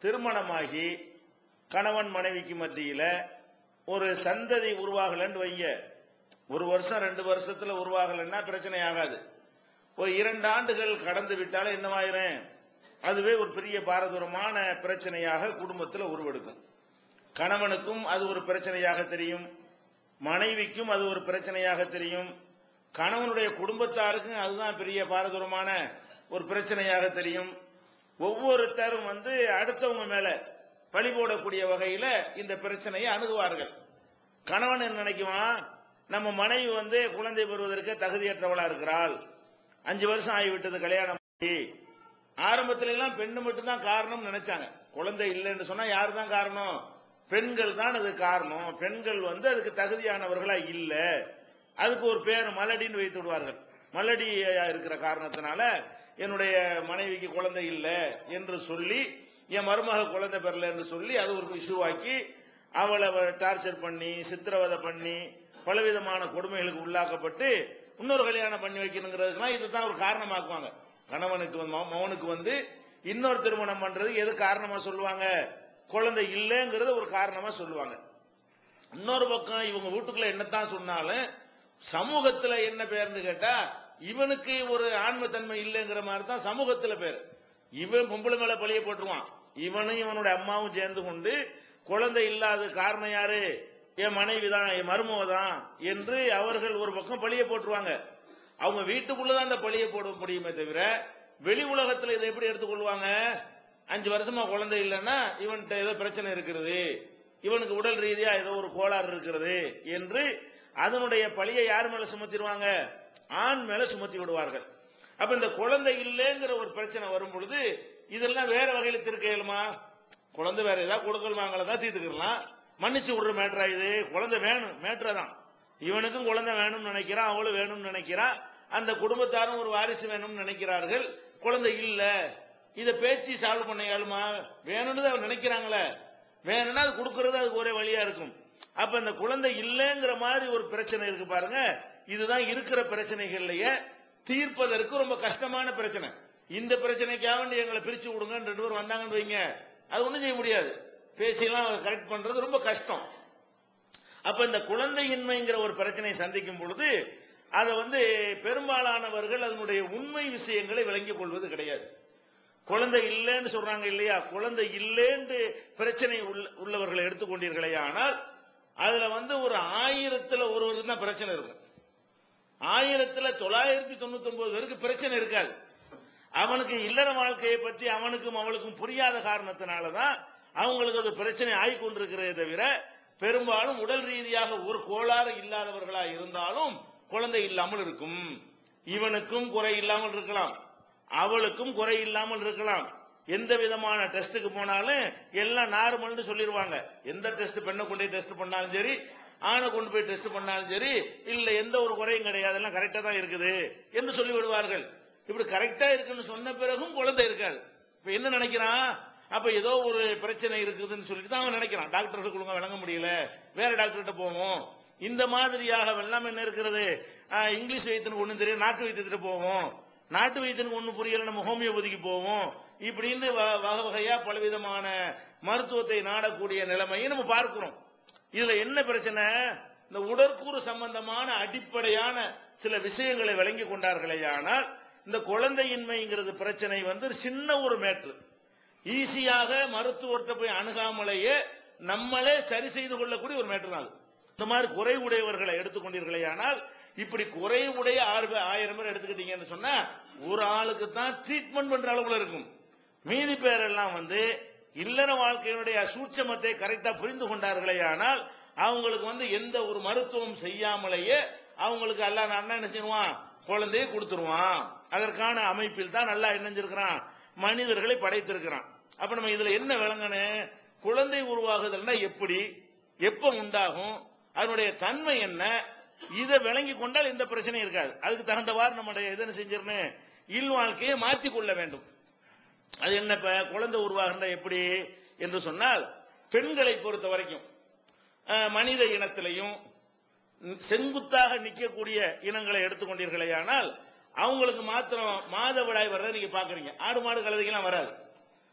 திருமணமாகி கணவன் மனைவிக்கு மத்தியில ஒரு சந்ததி உருவாகலன்னு வைங்க ஒரு வருஷம் ரெண்டு வருஷத்துல உருவாகலன்னா பிரச்சனை ஆகாது ஒரு இரண்டு ஆண்டுகள் கடந்து விட்டாலும் என்னவாயிரும் அதுவே ஒரு பெரிய பாரதூரமான பிரச்சனையாக குடும்பத்தில் உருவெடுக்கும் கணவனுக்கும் அது ஒரு பிரச்சனையாக தெரியும் மனைவிக்கும் அது ஒரு பிரச்சனையாக தெரியும் கணவனுடைய குடும்பத்தாருக்கும் அதுதான் பெரிய பாரதூரமான ஒரு பிரச்சனையாக தெரியும் ஒவ்வொருத்தரும் வந்து அடுத்தவங்க மேல பழி போடக்கூடிய வகையில இந்த பிரச்சனையை அணுகுவார்கள் கணவன் என்ன நினைக்குவான் நம்ம மனைவி வந்து குழந்தை பெறுவதற்கு தகுதியற்றவளா இருக்கிறாள் அஞ்சு வருஷம் ஆகிவிட்டது கல்யாணம் ஆகி. ஆரம்பத்துல எல்லாம் பெண்ணு மட்டும்தான் காரணம் நினைச்சாங்க குழந்தை இல்லைன்னு சொன்னா யார் தான் காரணம் பெண்கள் தான் அது காரணம் பெண்கள் வந்து அதுக்கு தகுதியானவர்களா இல்ல அதுக்கு ஒரு பேர் மலடின்னு வைத்து விடுவார்கள் மலடி இருக்கிற காரணத்தினால என்னுடைய மனைவிக்கு குழந்தை இல்ல என்று சொல்லி என் மருமக குழந்தை பெறல என்று சொல்லி அது ஒரு இஷ்யூவாக்கி அவளை டார்ச்சர் பண்ணி சித்திரவதை பண்ணி பலவிதமான கொடுமைகளுக்கு உள்ளாக்கப்பட்டு இன்னொரு கல்யாணம் பண்ணி வைக்கணுங்கிறதுக்குலாம் இதுதான் ஒரு காரணமாக்குவாங்க கணவனுக்கு வந்து மௌ- மௌனுக்கு வந்து இன்னொரு திருமணம் பண்றது எது காரணமா சொல்லுவாங்க குழந்தை இல்லைங்கிறத ஒரு காரணமா சொல்லுவாங்க இன்னொரு பக்கம் இவங்க வீட்டுக்குள்ள என்னத்தான் சொன்னாலும் சமூகத்துல என்ன பேர்னு கேட்டா இவனுக்கு ஒரு ஆன்மத்தன்மை இல்லைங்கிற மாதிரி தான் சமூகத்துல பேர் இவன் பொம்பளை மேல பழிய போட்டுருவான் இவனும் இவனுடைய அம்மாவும் சேர்ந்து கொண்டு குழந்தை இல்லாத காரணம் யாரு என் மனைவி தான் என் மருமவ தான் என்று அவர்கள் ஒரு பக்கம் பழிய போட்டுருவாங்க அவங்க வீட்டுக்குள்ளதான் அந்த பழிய போட முடியுமே தவிர வெளி உலகத்துல இதை எப்படி எடுத்துக்கொள்வாங்க அஞ்சு வருஷமா குழந்தை இல்லைன்னா இவன்கிட்ட ஏதோ பிரச்சனை இருக்கிறது இவனுக்கு உடல் ரீதியா ஏதோ ஒரு கோளாறு இருக்கிறது என்று அதனுடைய பழியை யார் மேல சுமத்திடுவாங்க ஆண் மேல சுமத்தி விடுவார்கள் அப்ப இந்த குழந்தை இல்லைங்கிற ஒரு பிரச்சனை வரும் பொழுது இதெல்லாம் வேற வகையில திருக்க இயலுமா குழந்தை வேற ஏதாவது கொடுக்கல் வாங்கலாம் தீர்த்துக்கலாம் மன்னிச்சு விடுற மேட்டரா இது குழந்தை வேணும் மேட்டரா தான் இவனுக்கும் குழந்தை வேணும்னு நினைக்கிறான் அவளும் வேணும்னு நினைக்கிறா அந்த குடும்பத்தாரும் ஒரு வாரிசு வேணும்னு நினைக்கிறார்கள் குழந்தை இல்ல இத பேச்சு சால்வ் பண்ண இயலுமா வேணும்னு தான் அவங்க நினைக்கிறாங்களே வேணும்னா அது கொடுக்கறது அதுக்கு ஒரே வழியா இருக்கும் அப்ப இந்த குழந்தை இல்லைங்கிற மாதிரி ஒரு பிரச்சனை இருக்கு பாருங்க இதுதான் இருக்கிற பிரச்சனைகள்லயே தீர்ப்பதற்கு ரொம்ப கஷ்டமான பிரச்சனை இந்த பிரச்சனைக்காக வேண்டி எங்களை பிரிச்சு விடுங்க ரெண்டு பேரும் வந்தாங்கன்னு வைங்க அது ஒண்ணும் செய்ய முடியாது பேசியெல்லாம் கரெக்ட் பண்றது ரொம்ப கஷ்டம் அப்ப இந்த குழந்தையின்மைங்கிற ஒரு பிரச்சனையை சந்திக்கும் பொழுது அதை வந்து பெரும்பாலானவர்கள் அதனுடைய உண்மை விஷயங்களை விளங்கிக் கொள்வது கிடையாது குழந்தை இல்லைன்னு சொல்றாங்க இல்லையா குழந்தை இல்லைன்னு பிரச்சனை உள்ள- உள்ளவர்களை எடுத்துக்கொண்டீர்களே ஆனால் அதுல வந்து ஒரு ஆயிரத்துல ஒருவருக்கு தான் பிரச்சனை இருக்கும் ஆயிரத்துல தொள்ளாயிரத்தி தொண்ணூத்தி ஒன்பது பேருக்கு பிரச்சனை இருக்காது அவனுக்கு இல்லற வாழ்க்கையை பத்தி அவனுக்கும் அவளுக்கும் புரியாத காரணத்தினாலதான் அவங்களுக்கு அது பிரச்சனை ஆகி கொண்டிருக்கிறதே தவிர பெரும்பாலும் உடல் ரீதியாக ஒரு கோளாறு இல்லாதவர்களா இருந்தாலும் குழந்தை இல்லாமல் இருக்கும் இவனுக்கும் குறை இல்லாமல் இருக்கலாம் அவளுக்கும் குறை இல்லாமல் இருக்கலாம் எந்த விதமான டெஸ்ட்டுக்கு போனாலும் எல்லாம் நார்மல்னு சொல்லிடுவாங்க எந்த டெஸ்ட் பெண்ணை கொண்டு போய் டெஸ்ட் பண்ணாலும் சரி ஆணை கொண்டு போய் டெஸ்ட் பண்ணாலும் சரி இல்ல எந்த ஒரு குறையும் கிடையாது எல்லாம் கரெக்டா தான் இருக்குது என்று சொல்லி விடுவார்கள் இப்படி கரெக்டா இருக்குன்னு சொன்ன பிறகும் குழந்தை இருக்காது இப்ப என்ன நினைக்கிறான் அப்ப ஏதோ ஒரு பிரச்சனை இருக்குதுன்னு சொல்லிட்டு தான் அவன் நினைக்கிறான் டாக்டர் கொடுங்க விளங்க முடியல வேற டாக்டர்கிட்ட போவோம் இந்த மாதிரியாக எல்லாம் என்ன இருக்கிறது ஆஹ், இங்கிலீஷ் வைத்தியனுக்கு ஒண்ணும் தெரியும் நாட்டு வைத்தியத்திட்ட போவோம் நாட்டு வைத்தியனுக்கு ஒண்ணும் புரியல நம்ம ஹோமியோபதிக்கு போவோம் இப்படின்னு வ- வகை வகையா பலவிதமான மருத்துவத்தை நாடக்கூடிய நிலைமையை நம்ம பார்க்கிறோம் இதுல என்ன பிரச்சனை இந்த உடற்கூறு சம்பந்தமான அடிப்படையான சில விஷயங்களை விளங்கி கொண்டார்களே ஆனால் இந்த குழந்தையின்மைங்கிறது பிரச்சனை வந்து ஒரு சின்ன ஒரு மேட்ரு ஈஸியாக மருத்துவர்கிட்ட போய் அணுகாமலேயே நம்மளே சரி செய்து கொள்ளக்கூடிய ஒரு மேட்டர் தான் அது. இந்த மாதிரி குறைவுடையவர்களை எடுத்துக்கொண்டீர்களே ஆனால் இப்படி குறைவுடைய ஆறு பேர் ஆயிரம் பேர் எடுத்துக்கிட்டீங்கன்னு சொன்னா ஒரு ஆளுக்கு தான் ட்ரீட்மெண்ட் பண்ற அளவுல இருக்கும் மீதி பேரெல்லாம் வந்து இல்லற வாழ்க்கையினுடைய சூட்சமத்தை கரெக்டா புரிந்து கொண்டார்களே ஆனால் அவங்களுக்கு வந்து எந்த ஒரு மருத்துவம் செய்யாமலேயே அவங்களுக்கு எல்லாம் அண்ணா என்ன செய்வான் குழந்தையை கொடுத்துருவான் அதற்கான அமைப்பில் தான் நல்லா இணைஞ்சிருக்கிறான் மனிதர்களை படைத்திருக்கிறான் அப்ப நம்ம இதுல என்ன விளங்கணும் குழந்தை உருவாகுதல்னா எப்படி எப்ப உண்டாகும் அதனுடைய தன்மை என்ன இதை விளங்கி கொண்டால் எந்த பிரச்சனையும் இருக்காது அதுக்கு தகுந்தவாறு நம்முடைய எதனை செஞ்சிடணும் இல் வாழ்க்கையை மாற்றிக் கொள்ள வேண்டும் அது என்ன இப்ப குழந்தை உருவாகின்ற எப்படி என்று சொன்னால் பெண்களை பொறுத்த வரைக்கும் அஹ், மனித இனத்திலையும் ம், செங்குத்தாக நிற்கக்கூடிய இனங்களை எடுத்துக்கொண்டீர்களேயானால் அவங்களுக்கு மாத்திரம் மாதவிடாய் வர்றதை நீங்க பாக்குறீங்க ஆடு மாடு கழுதைக்கெல்லாம் வராது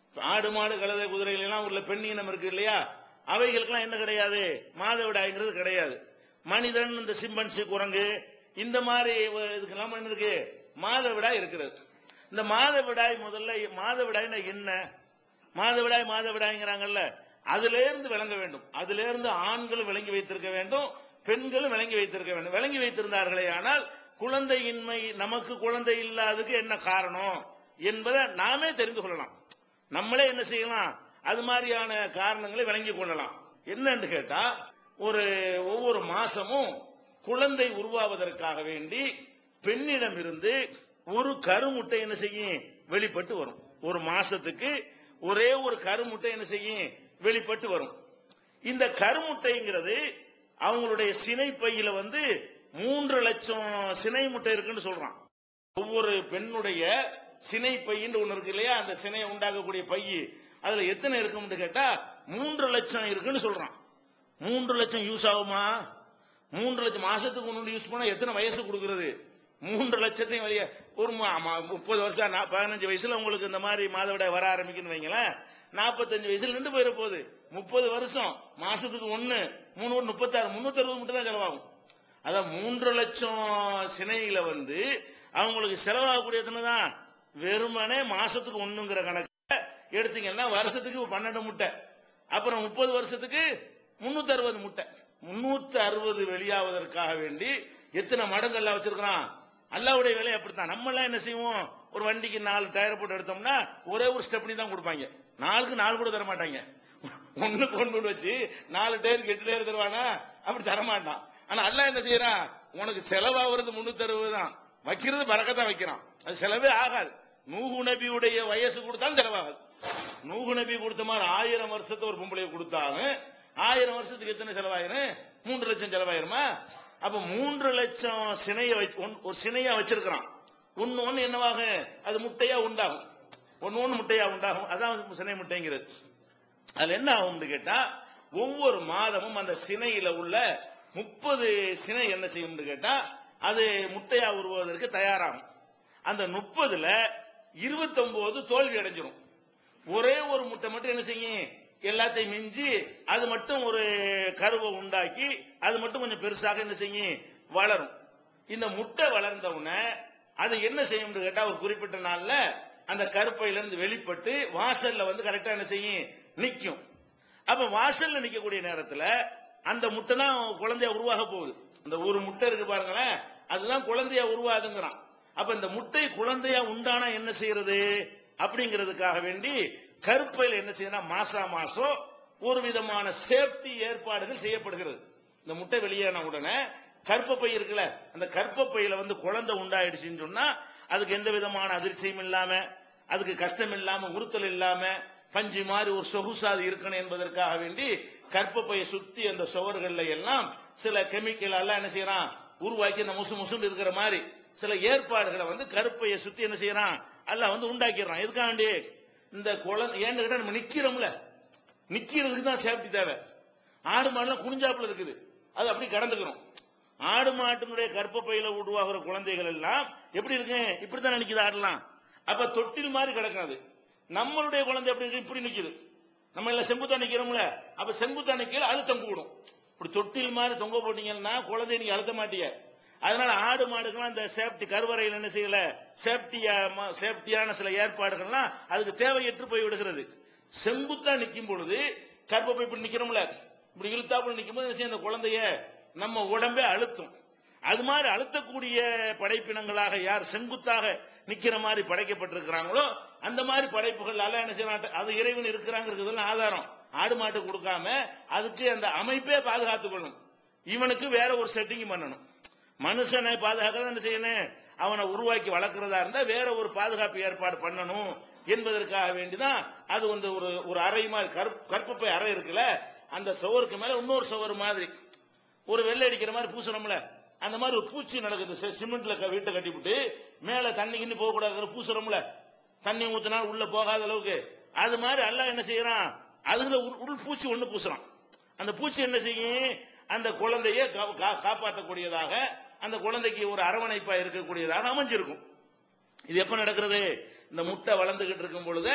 ஆடு மாடு கழுதை குதிரைகள் எல்லாம் உள்ள பெண் இனம் இருக்கு இல்லையா அவைகளுக்கெல்லாம் என்ன கிடையாது மாதவிடாய்ங்கிறது கிடையாது மனிதன் இந்த சிம்பன்சி குரங்கு இந்த மாதிரி இதுக்கெல்லாம் என்ன இருக்கு மாதவிடாய் இருக்கிறது இந்த மாதவிடாய் முதல்ல மாதவிடாய்னா என்ன மாதவிடாய் மாதவிடாய்ங்கிறாங்கல்ல அதுல இருந்து விளங்க வேண்டும் அதுல இருந்து ஆண்களும் விளங்கி வைத்திருக்க வேண்டும் பெண்களும் விளங்கி வைத்திருக்க வேண்டும் விளங்கி வைத்திருந்தார்களே ஆனால் குழந்தையின்மை நமக்கு குழந்தை இல்லாததுக்கு என்ன காரணம் என்பதை நாமே தெரிந்து கொள்ளலாம் நம்மளே என்ன செய்யலாம் அது மாதிரியான காரணங்களை விளங்கிக் கொள்ளலாம் என்னன்னு கேட்டா ஒரு ஒவ்வொரு மாசமும் குழந்தை உருவாவதற்காக வேண்டி பெண்ணிடம் இருந்து ஒரு கருமுட்டை என்ன செய்யும் வெளிப்பட்டு வரும் ஒரு மாசத்துக்கு ஒரே ஒரு கருமுட்டை என்ன செய்யும் வெளிப்பட்டு வரும் இந்த கருமுட்டைங்கிறது அவங்களுடைய சினை பையில வந்து மூன்று லட்சம் சினை முட்டை இருக்குன்னு சொல்றான் ஒவ்வொரு பெண்ணுடைய சினை பையின்னு ஒண்ணு இருக்கு இல்லையா அந்த சினையை உண்டாக்கக்கூடிய பையி அதுல எத்தனை இருக்கும்னு கேட்டா மூன்று லட்சம் இருக்குன்னு சொல்றான் மூன்று லட்சம் யூஸ் ஆகுமா மூன்று லட்சம் மாசத்துக்கு ஒன்று யூஸ் பண்ணா எத்தனை வயசு கொடுக்கிறது மூன்று லட்சத்தையும் வெளியே ஒரு மு- ஆமா, முப்பது வருஷம் நா- பதினஞ்சு வயசுல உங்களுக்கு இந்த மாதிரி மாதவிடாய் வர ஆரம்பிக்குன்னு வைங்களேன் நாற்பத்தஞ்சு வயசுல நின்று போயிட போகுது முப்பது வருஷம் மாசத்துக்கு ஒண்ணு மூணு ஒரு முப்பத்தாறு முன்னூத்தி அறுபது மட்டும் தான் செலவாகும் அதான் மூன்று லட்சம் சினையில வந்து அவங்களுக்கு செலவாகக்கூடிய எத்தனை தான் வெறுமனே மாசத்துக்கு ஒண்ணுங்கிற கணக்கு எடுத்தீங்கன்னா வருஷத்துக்கு பன்னெண்டு முட்டை அப்புறம் முப்பது வருஷத்துக்கு முன்னூத்தி அறுபது முட்டை முன்னூத்தி அறுபது வெளியாவதற்காக வேண்டி எத்தனை மடங்கு எல்லாம் வச்சிருக்கிறான் அல்லாவுடைய வேலை அப்படித்தான் நம்ம எல்லாம் என்ன செய்வோம் ஒரு வண்டிக்கு நாலு டயர் போட்டு எடுத்தோம்னா ஒரே ஒரு ஸ்டெப்னி தான் கொடுப்பாங்க நாலுக்கு நாலு கூட தர மாட்டாங்க ஒண்ணுக்கு ஒண்ணு வச்சு நாலு டயருக்கு எட்டு டயர் தருவானா அப்படி தர மாட்டான் ஆனா அல்லாஹ் என்ன செய்யறான் உனக்கு செலவாகிறது முன்னூத்தி அறுபது தான் வைக்கிறது பறக்கத்தான் வைக்கிறான் அது செலவே ஆகாது நூகு நபியுடைய வயசு கொடுத்தாலும் செலவாகாது நூகு நபி கொடுத்த மாதிரி ஆயிரம் வருஷத்தை ஒரு பொம்பளைய கொடுத்தாலும் ஆயிரம் வருஷத்துக்கு எத்தனை செலவாயிரும் மூன்று லட்சம் செலவாயிருமா அப்ப மூன்று லட்சம் சினைய வச்சு ஒன்- ஒரு சினையா வச்சிருக்கிறான் ஒன்னு ஒன்னு என்னவாக அது முட்டையா உண்டாகும் ஒன்னு ஒன்னு முட்டையா உண்டாகும் அதான் சினை முட்டைங்கிறது அதுல என்ன ஆகும்னு கேட்டா ஒவ்வொரு மாதமும் அந்த சினையில உள்ள முப்பது சினை என்ன செய்யும்னு கேட்டா அது முட்டையா உருவாவதற்கு தயாராகும் அந்த முப்பதுல இருபத்தொன்பது தோல்வி அடைஞ்சிரும் ஒரே ஒரு முட்டை மட்டும் என்ன செய்யும் எல்லாத்தையும் மிஞ்சி அது மட்டும் ஒரு கருவை உண்டாக்கி அது மட்டும் கொஞ்சம் பெருசாக என்ன செய்யும் வளரும் இந்த முட்டை வளர்ந்த உடனே அது என்ன செய்யும்னு கேட்டா ஒரு குறிப்பிட்ட நாள்ல அந்த கருப்பையில இருந்து வெளிப்பட்டு வாசல்ல வந்து கரெக்டா என்ன செய்யும் நிக்கும் அப்ப வாசல்ல நிக்கக்கூடிய நேரத்துல அந்த முட்டை தான் குழந்தையா உருவாக போகுது அந்த ஒரு முட்டை இருக்கு பாருங்களேன் அதுதான் குழந்தையா உருவாதுங்கிறான் அப்ப இந்த முட்டை குழந்தையா உண்டானா என்ன செய்யறது அப்படிங்கிறதுக்காக வேண்டி கருப்பையில என்ன செய்யணும் மாசா மாசம் ஒரு விதமான சேஃப்டி ஏற்பாடுகள் செய்யப்படுகிறது இந்த முட்டை வெளியேறின உடனே கர்ப்பப்பை இருக்குல்ல அந்த கர்ப்பப்பையில வந்து குழந்தை உண்டாயிடுச்சுன்னு சொன்னா அதுக்கு எந்த விதமான அதிர்ச்சியும் இல்லாம அதுக்கு கஷ்டம் இல்லாம உறுத்தல் இல்லாம பஞ்சு மாதிரி ஒரு சொகுசாது இருக்கணும் என்பதற்காக வேண்டி கர்ப்பப்பையை சுத்தி அந்த சுவர்கள்ல எல்லாம் சில கெமிக்கல் எல்லாம் என்ன செய்யறான் உருவாக்கி அந்த முசு முசுன்னு இருக்கிற மாதிரி சில ஏற்பாடுகளை வந்து கருப்பையை சுத்தி என்ன செய்யறான் அல்லாஹ் வந்து உண்டாக்கிடுறான் எதுக்காண்டி இந்த குழந்தை ஏன்னு கேட்டா நம்ம நிக்கிறோம்ல நிக்கிறதுக்கு தான் சேஃப்டி தேவை ஆடு மாடுலாம் குனிஞ்சாப்புல இருக்குது அது அப்படி கடந்துக்கிறோம் ஆடு மாட்டினுடைய கர்ப்பப்பையில உருவாகிற குழந்தைகள் எல்லாம் எப்படி இருக்கு இப்படித்தான் நிக்குது ஆடலாம் அப்ப தொட்டில் மாதிரி கிடக்காது நம்மளுடைய குழந்தை எப்படி இருக்கு இப்படி நிக்குது நம்ம எல்லாம் செங்குத்தா நிக்கிறோம்ல அப்ப செங்குத்தா நிக்கல அழுத்தம் கூடும் இப்படி தொட்டில் மாதிரி தொங்க போட்டீங்கன்னா குழந்தைய நீங்க அழுத்த மாட்டீங்க அதனால ஆடு மாடுக்கெல்லாம் இந்த சேஃப்டி கருவறையில் என்ன செய்யல சேஃப்டியா சேஃப்டியான சில ஏற்பாடுகள்லாம் அதுக்கு தேவையற்று போய் விடுகிறது செங்குத்தா நிக்கும் பொழுது கர்ப்பப்பை இப்படி நிக்கிறோம்ல இப்படி இழுத்தாப்புல நிக்கும் போது என்ன செய்யும் அந்த குழந்தைய நம்ம உடம்பே அழுத்தும் அது மாதிரி அழுத்தக்கூடிய படைப்பினங்களாக யார் செங்குத்தாக நிக்கிற மாதிரி படைக்கப்பட்டிருக்கிறாங்களோ அந்த மாதிரி படைப்புகள் அல்ல என்ன செய்யலாம் அது இறைவன் இருக்கிறாங்கிறதுலாம் ஆதாரம் ஆடு மாட்டு கொடுக்காம அதுக்கு அந்த அமைப்பே பாதுகாத்துக் கொள்ளணும் இவனுக்கு வேற ஒரு செட்டிங் பண்ணணும் மனுஷனை பாதுகாக்க என்ன செய்யணும் அவனை உருவாக்கி வளர்க்கறதா இருந்தா வேற ஒரு பாதுகாப்பு ஏற்பாடு பண்ணணும் என்பதற்காக வேண்டிதான் அது வந்து ஒரு ஒரு அறை மாதிரி கருப்- கற்பப்பை அறை இருக்குல்ல அந்த சுவருக்கு மேல இன்னொரு சுவர் மாதிரி ஒரு வெள்ளை அடிக்கிற மாதிரி பூசணும்ல அந்த மாதிரி ஒரு பூச்சி நடக்குது சி- சிமெண்ட்ல க- வீட்டை கட்டிவிட்டு மேல தண்ணி கிண்ணி போக கூடாது பூசுறோம்ல தண்ணி ஊத்தினா உள்ள போகாத அளவுக்கு அது மாதிரி அல்லாஹ் என்ன செய்யறான் அதுல உள்- உள் பூச்சி ஒண்ணு பூசுறான் அந்த பூச்சி என்ன செய்யும் அந்த குழந்தைய கா- கா- காப்பாற்றக்கூடியதாக அந்த குழந்தைக்கு ஒரு அரவணைப்பா இருக்கக்கூடியதாக அமைஞ்சிருக்கும் இது எப்ப நடக்கிறது இந்த முட்டை வளர்ந்துகிட்டு இருக்கும் பொழுது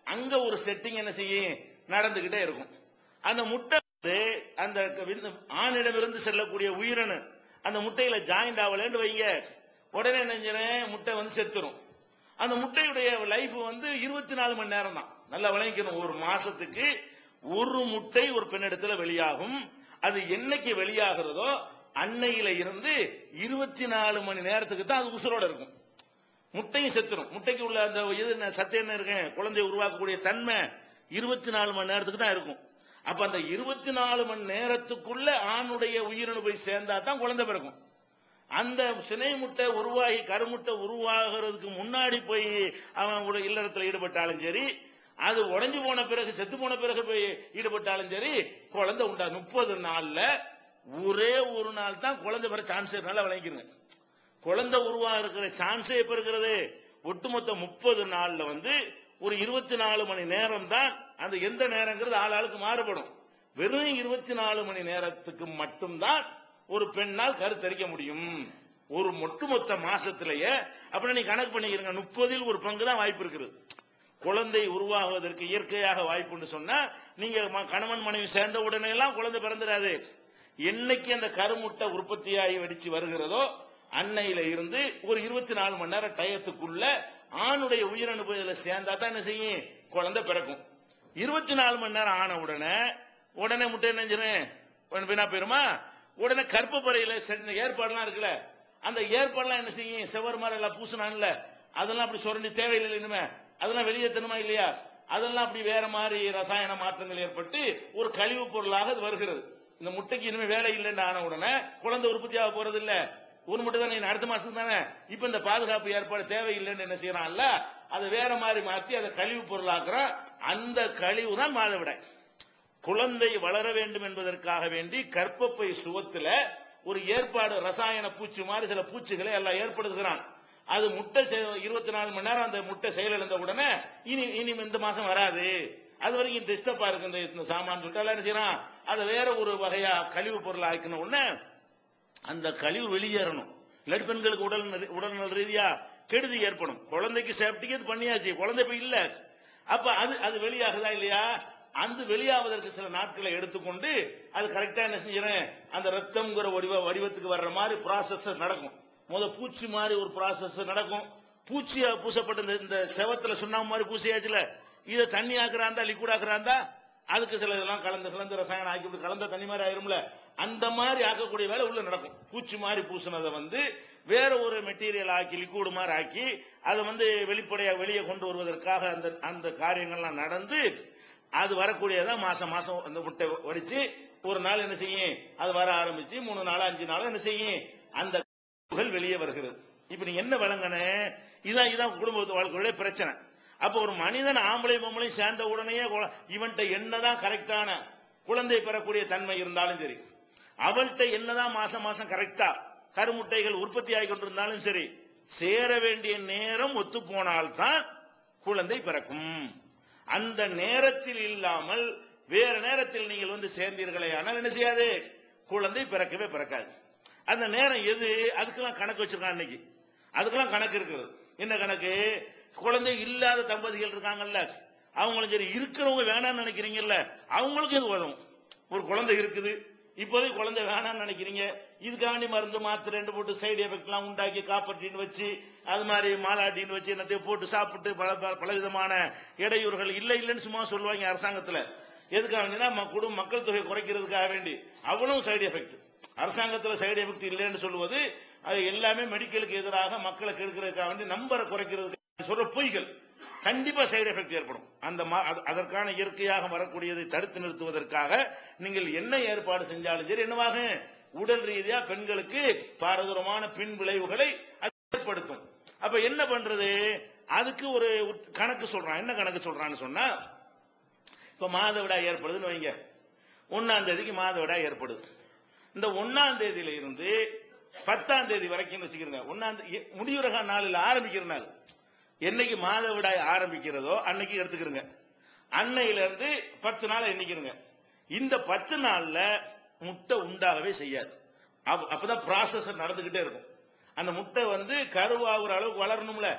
அங்க ஒரு செட்டிங் என்ன செய்யும் நடந்துகிட்டே இருக்கும் அந்த முட்டை வந்து அந்த விந்து- ஆணிடமிருந்து செல்லக்கூடிய உயிரணு அந்த முட்டையில ஜாயிண்ட் ஆகலன்னு வைங்க உடனே என்ன செஞ்சிடும்? முட்டை வந்து செத்துரும் அந்த முட்டையுடைய லைஃப் வந்து இருபத்தி நாலு மணி நேரம் தான் நல்லா விளங்கிக்கணும் ஒரு மாசத்துக்கு ஒரு முட்டை ஒரு பெண்ணிடத்துல வெளியாகும் அது என்னைக்கு வெளியாகிறதோ அன்னையில இருந்து இருபத்தி நாலு மணி நேரத்துக்கு தான் அது உசுரோட இருக்கும் முட்டையும் செத்துரும் முட்டைக்கு உள்ள அந்த இது என்ன, சத்து என்ன இருக்கு குழந்தை உருவாக்கக்கூடிய தன்மை இருபத்தி நாலு மணி நேரத்துக்கு தான் இருக்கும் அப்ப அந்த இருபத்தி நாலு மணி நேரத்துக்குள்ள ஆணுடைய உயிரணு போய் சேர்ந்தா தான் குழந்தை பிறக்கும் அந்த சினை முட்டை உருவாகி கருமுட்டை உருவாகிறதுக்கு முன்னாடி போய் அவன் ஒரு இல்லறத்துல ஈடுபட்டாலும் சரி அது உடைஞ்சு போன பிறகு செத்து போன பிறகு போய் ஈடுபட்டாலும் சரி குழந்தை உண்டா முப்பது நாள்ல ஒரே ஒரு நாள் தான் குழந்தை பெற சான்ஸ் நல்லா விளங்கிருங்க குழந்தை உருவா இருக்கிற சான்ஸே எப்ப இருக்கிறது ஒட்டுமொத்த முப்பது நாள்ல வந்து ஒரு இருபத்தி நாலு மணி நேரம் தான் அந்த எந்த நேரங்கிறது ஆள் ஆளுக்கு மாறுபடும் வெறும் இருபத்தி நாலு மணி நேரத்துக்கு மட்டும்தான் ஒரு பெண்ணால் கருத்தரிக்க முடியும் ஒரு ஒட்டுமொத்த மாசத்திலேயே அப்புறம் நீ கணக்கு பண்ணிக்கிறீங்க முப்பதில் ஒரு பங்கு தான் வாய்ப்பு இருக்குது குழந்தை உருவாகுவதற்கு இயற்கையாக வாய்ப்புன்னு சொன்னா நீங்க ம- கணவன் மனைவி சேர்ந்த உடனே எல்லாம் குழந்தை பிறந்துடாது என்னைக்கு அந்த கருமுட்டை உற்பத்தியாகி வெடிச்சு வருகிறதோ அன்னையில இருந்து ஒரு இருபத்தி நாலு மணி நேரம் டயத்துக்குள்ள ஆணுடைய உயிரணு போய் இதுல சேர்ந்தா தான் என்ன செய்யும் குழந்தை பிறக்கும் இருபத்தி நாலு மணி நேரம் ஆன உடனே உடனே முட்டை நெஞ்சிரும் வீணா போயிருமா உடனே கற்பப்பறையில செஞ்ச ஏற்பாடுலாம் இருக்குல்ல அந்த ஏற்பாடுலாம் என்ன செய்யும் செவர் மாதிரி எல்லாம் பூசினான்ல அதெல்லாம் அப்படி சுரண்டி தேவையில்லை இனிமே அதெல்லாம் வெளியேற்றணுமா இல்லையா அதெல்லாம் அப்படி வேற மாதிரி ரசாயன மாற்றங்கள் ஏற்பட்டு ஒரு கழிவு பொருளாக அது வருகிறது இந்த முட்டைக்கு இனிமே வேலை இல்லைன்னு ஆன உடனே குழந்தை உற்பத்தியாக போறது இல்ல ஒரு முட்டை தானே அடுத்த மாசம் தானே இப்ப இந்த பாதுகாப்பு ஏற்பாடு தேவையில்லைன்னு என்ன செய்யறான்ல அதை வேற மாதிரி மாத்தி அதை கழிவு பொருளாக்குறான் அந்த கழிவு தான் மாதவிடாய் குழந்தை வளர வேண்டும் என்பதற்காக வேண்டி கற்பப்பை சுவத்துல ஒரு ஏற்பாடு ரசாயன பூச்சி மாதிரி சில பூச்சிகளை எல்லாம் ஏற்படுத்துகிறான் அது முட்டை இருபத்தி நாலு மணி நேரம் அந்த முட்டை செயலிழந்த உடனே இனி இனி இந்த மாசம் வராது அது வரைக்கும் டிஸ்டர்பா இருக்கு இந்த- இந்த சாமான் சொல்லிட்டு எல்லாம் என்ன செய்யறான் அதை வேற ஒரு வகையா கழிவு பொருள் ஆக்கின உடனே அந்த கழிவு வெளியேறணும் இல்லாட்டி பெண்களுக்கு உடல் நரி- உடல்நல ரீதியா கெடுதி ஏற்படும் குழந்தைக்கு சேஃப்டிக்கு இது பண்ணியாச்சு குழந்தை இப்ப இல்ல அப்ப அது அது வெளியாகுதா இல்லையா அந்த வெளியாவதற்கு சில நாட்களை எடுத்துக்கொண்டு அது கரெக்டா என்ன செஞ்சிடறேன் அந்த ரத்தம்ங்கிற வடிவ வடிவத்துக்கு வர்ற மாதிரி ப்ராசஸ் நடக்கும் முத பூச்சி மாதிரி ஒரு ப்ராசஸ் நடக்கும் பூச்சியா பூசப்பட்ட இந்த- இந்த செவத்துல சுண்ணாம்பு மாதிரி பூசியாச்சுல இதை தண்ணி ஆக்குறாந்தா லிக்விட் ஆக்குறாந்தா அதுக்கு சில இதெல்லாம் கலந்து கலந்து ரசாயனம் ஆக்கி இப்படி கலந்த தண்ணி மாதிரி ஆயிரும்ல அந்த மாதிரி ஆக்கக்கூடிய வேலை உள்ள நடக்கும் பூச்சி மாதிரி பூசினதை வந்து வேற ஒரு மெட்டீரியல் ஆக்கி லிக்விட் மாதிரி ஆக்கி அதை வந்து வெளிப்படையா வெளியே கொண்டு வருவதற்காக அந்த அந்த காரியங்கள்லாம் நடந்து அது வரக்கூடியதான் மாசம் மாசம் அந்த முட்டை வடிச்சு ஒரு நாள் என்ன செய்யும் அது வர ஆரம்பிச்சு மூணு நாள் அஞ்சு நாள் என்ன செய்யும் அந்த கழிவுகள் வெளியே வருகிறது இப்ப நீங்க என்ன விளங்கன இதான் இதான் குடும்ப வாழ்க்கையுடைய பிரச்சனை அப்ப ஒரு மனிதன் ஆம்பளை பொம்பளையும் சேர்ந்த உடனே குழ- இவன்ட்ட என்னதான் கரெக்டான குழந்தை பெறக்கூடிய தன்மை இருந்தாலும் சரி அவள்கிட்ட என்னதான் மாசம் மாசம் கரெக்டா கருமுட்டைகள் உற்பத்தி ஆகி கொண்டிருந்தாலும் சரி சேர வேண்டிய நேரம் ஒத்து போனால்தான் குழந்தை பிறக்கும் அந்த நேரத்தில் இல்லாமல் வேற நேரத்தில் நீங்கள் வந்து சேர்ந்தீர்களே ஆனால் என்ன செய்யாது குழந்தை பிறக்கவே பிறக்காது அந்த நேரம் எது அதுக்கெல்லாம் கணக்கு வச்சிருக்கான் இன்னைக்கு அதுக்கெல்லாம் கணக்கு இருக்குது என்ன கணக்கு குழந்தை இல்லாத தம்பதிகள் இருக்காங்கல்ல அவங்களும் சரி இருக்கிறவங்க வேணாம்னு நினைக்கிறீங்கல்ல அவங்களுக்கும் இது உதவும் ஒரு குழந்தை இருக்குது இப்போதைக்கு குழந்தை வேணாம்னு நினைக்கிறீங்க இதுக்காண்டி மருந்து மாத்திரை ரெண்டு போட்டு சைடு எஃபெக்ட் எல்லாம் உண்டாக்கி காப்பர்டின்னு வச்சு அது மாதிரி மாலாட்டின்னு வச்சு என்னத்தையும் போட்டு சாப்பிட்டு பல பல- பலவிதமான இடையூறுகள் இல்லை இல்லைன்னு சும்மா சொல்லுவாங்க அரசாங்கத்துல எதுக்காக வேண்டினா ம- குடும்ப மக்கள் தொகை குறைக்கிறதுக்காக வேண்டி அவ்வளவு சைடு எஃபெக்ட் அரசாங்கத்துல சைடு எஃபெக்ட் இல்லைன்னு சொல்லுவது அது எல்லாமே மெடிக்கலுக்கு எதிராக மக்களை கெடுக்கிறதுக்காக வேண்டி நம்பரை குறைக்கிறதுக்கு சொல்ற பொய்கள் கண்டிப்பா சைடு எஃபெக்ட் ஏற்படும் அந்த மா- அது- அதற்கான இயற்கையாக வரக்கூடியதை தடுத்து நிறுத்துவதற்காக நீங்கள் என்ன ஏற்பாடு செஞ்சாலும் சரி என்னவாக உடல் ரீதியா பெண்களுக்கு பாரதூரமான பின் விளைவுகளை அது ஏற்படுத்தும் அப்ப என்ன பண்றது அதுக்கு ஒரு உத்- கணக்கு சொல்றான் என்ன கணக்கு சொல்றான்னு சொன்னா இப்ப மாதவிடாய் ஏற்படுதுன்னு வைங்க ஒன்னாம் தேதிக்கு மாதவிடாய் ஏற்படுது இந்த ஒன்னாம் தேதியில இருந்து பத்தாம் தேதி வரைக்கும் வச்சுக்கிறங்க ஒன்னாம் தே- முடிவுறக நாளில் ஆரம்பிக்கிற நாள் என்னைக்கு மாதவிடாய் ஆரம்பிக்கிறதோ அன்னைக்கு எடுத்துக்கிறங்க அன்னையில இருந்து பத்து நாள் எண்ணிக்கிறங்க இந்த பத்து நாள்ல முட்டை உண்டாகவே செய்யாது அப்ப- அப்பதான் ப்ராசஸ் நடந்துகிட்டே இருக்கும் அந்த முட்டை வந்து கருவாகுற அளவுக்கு வளரணும்ல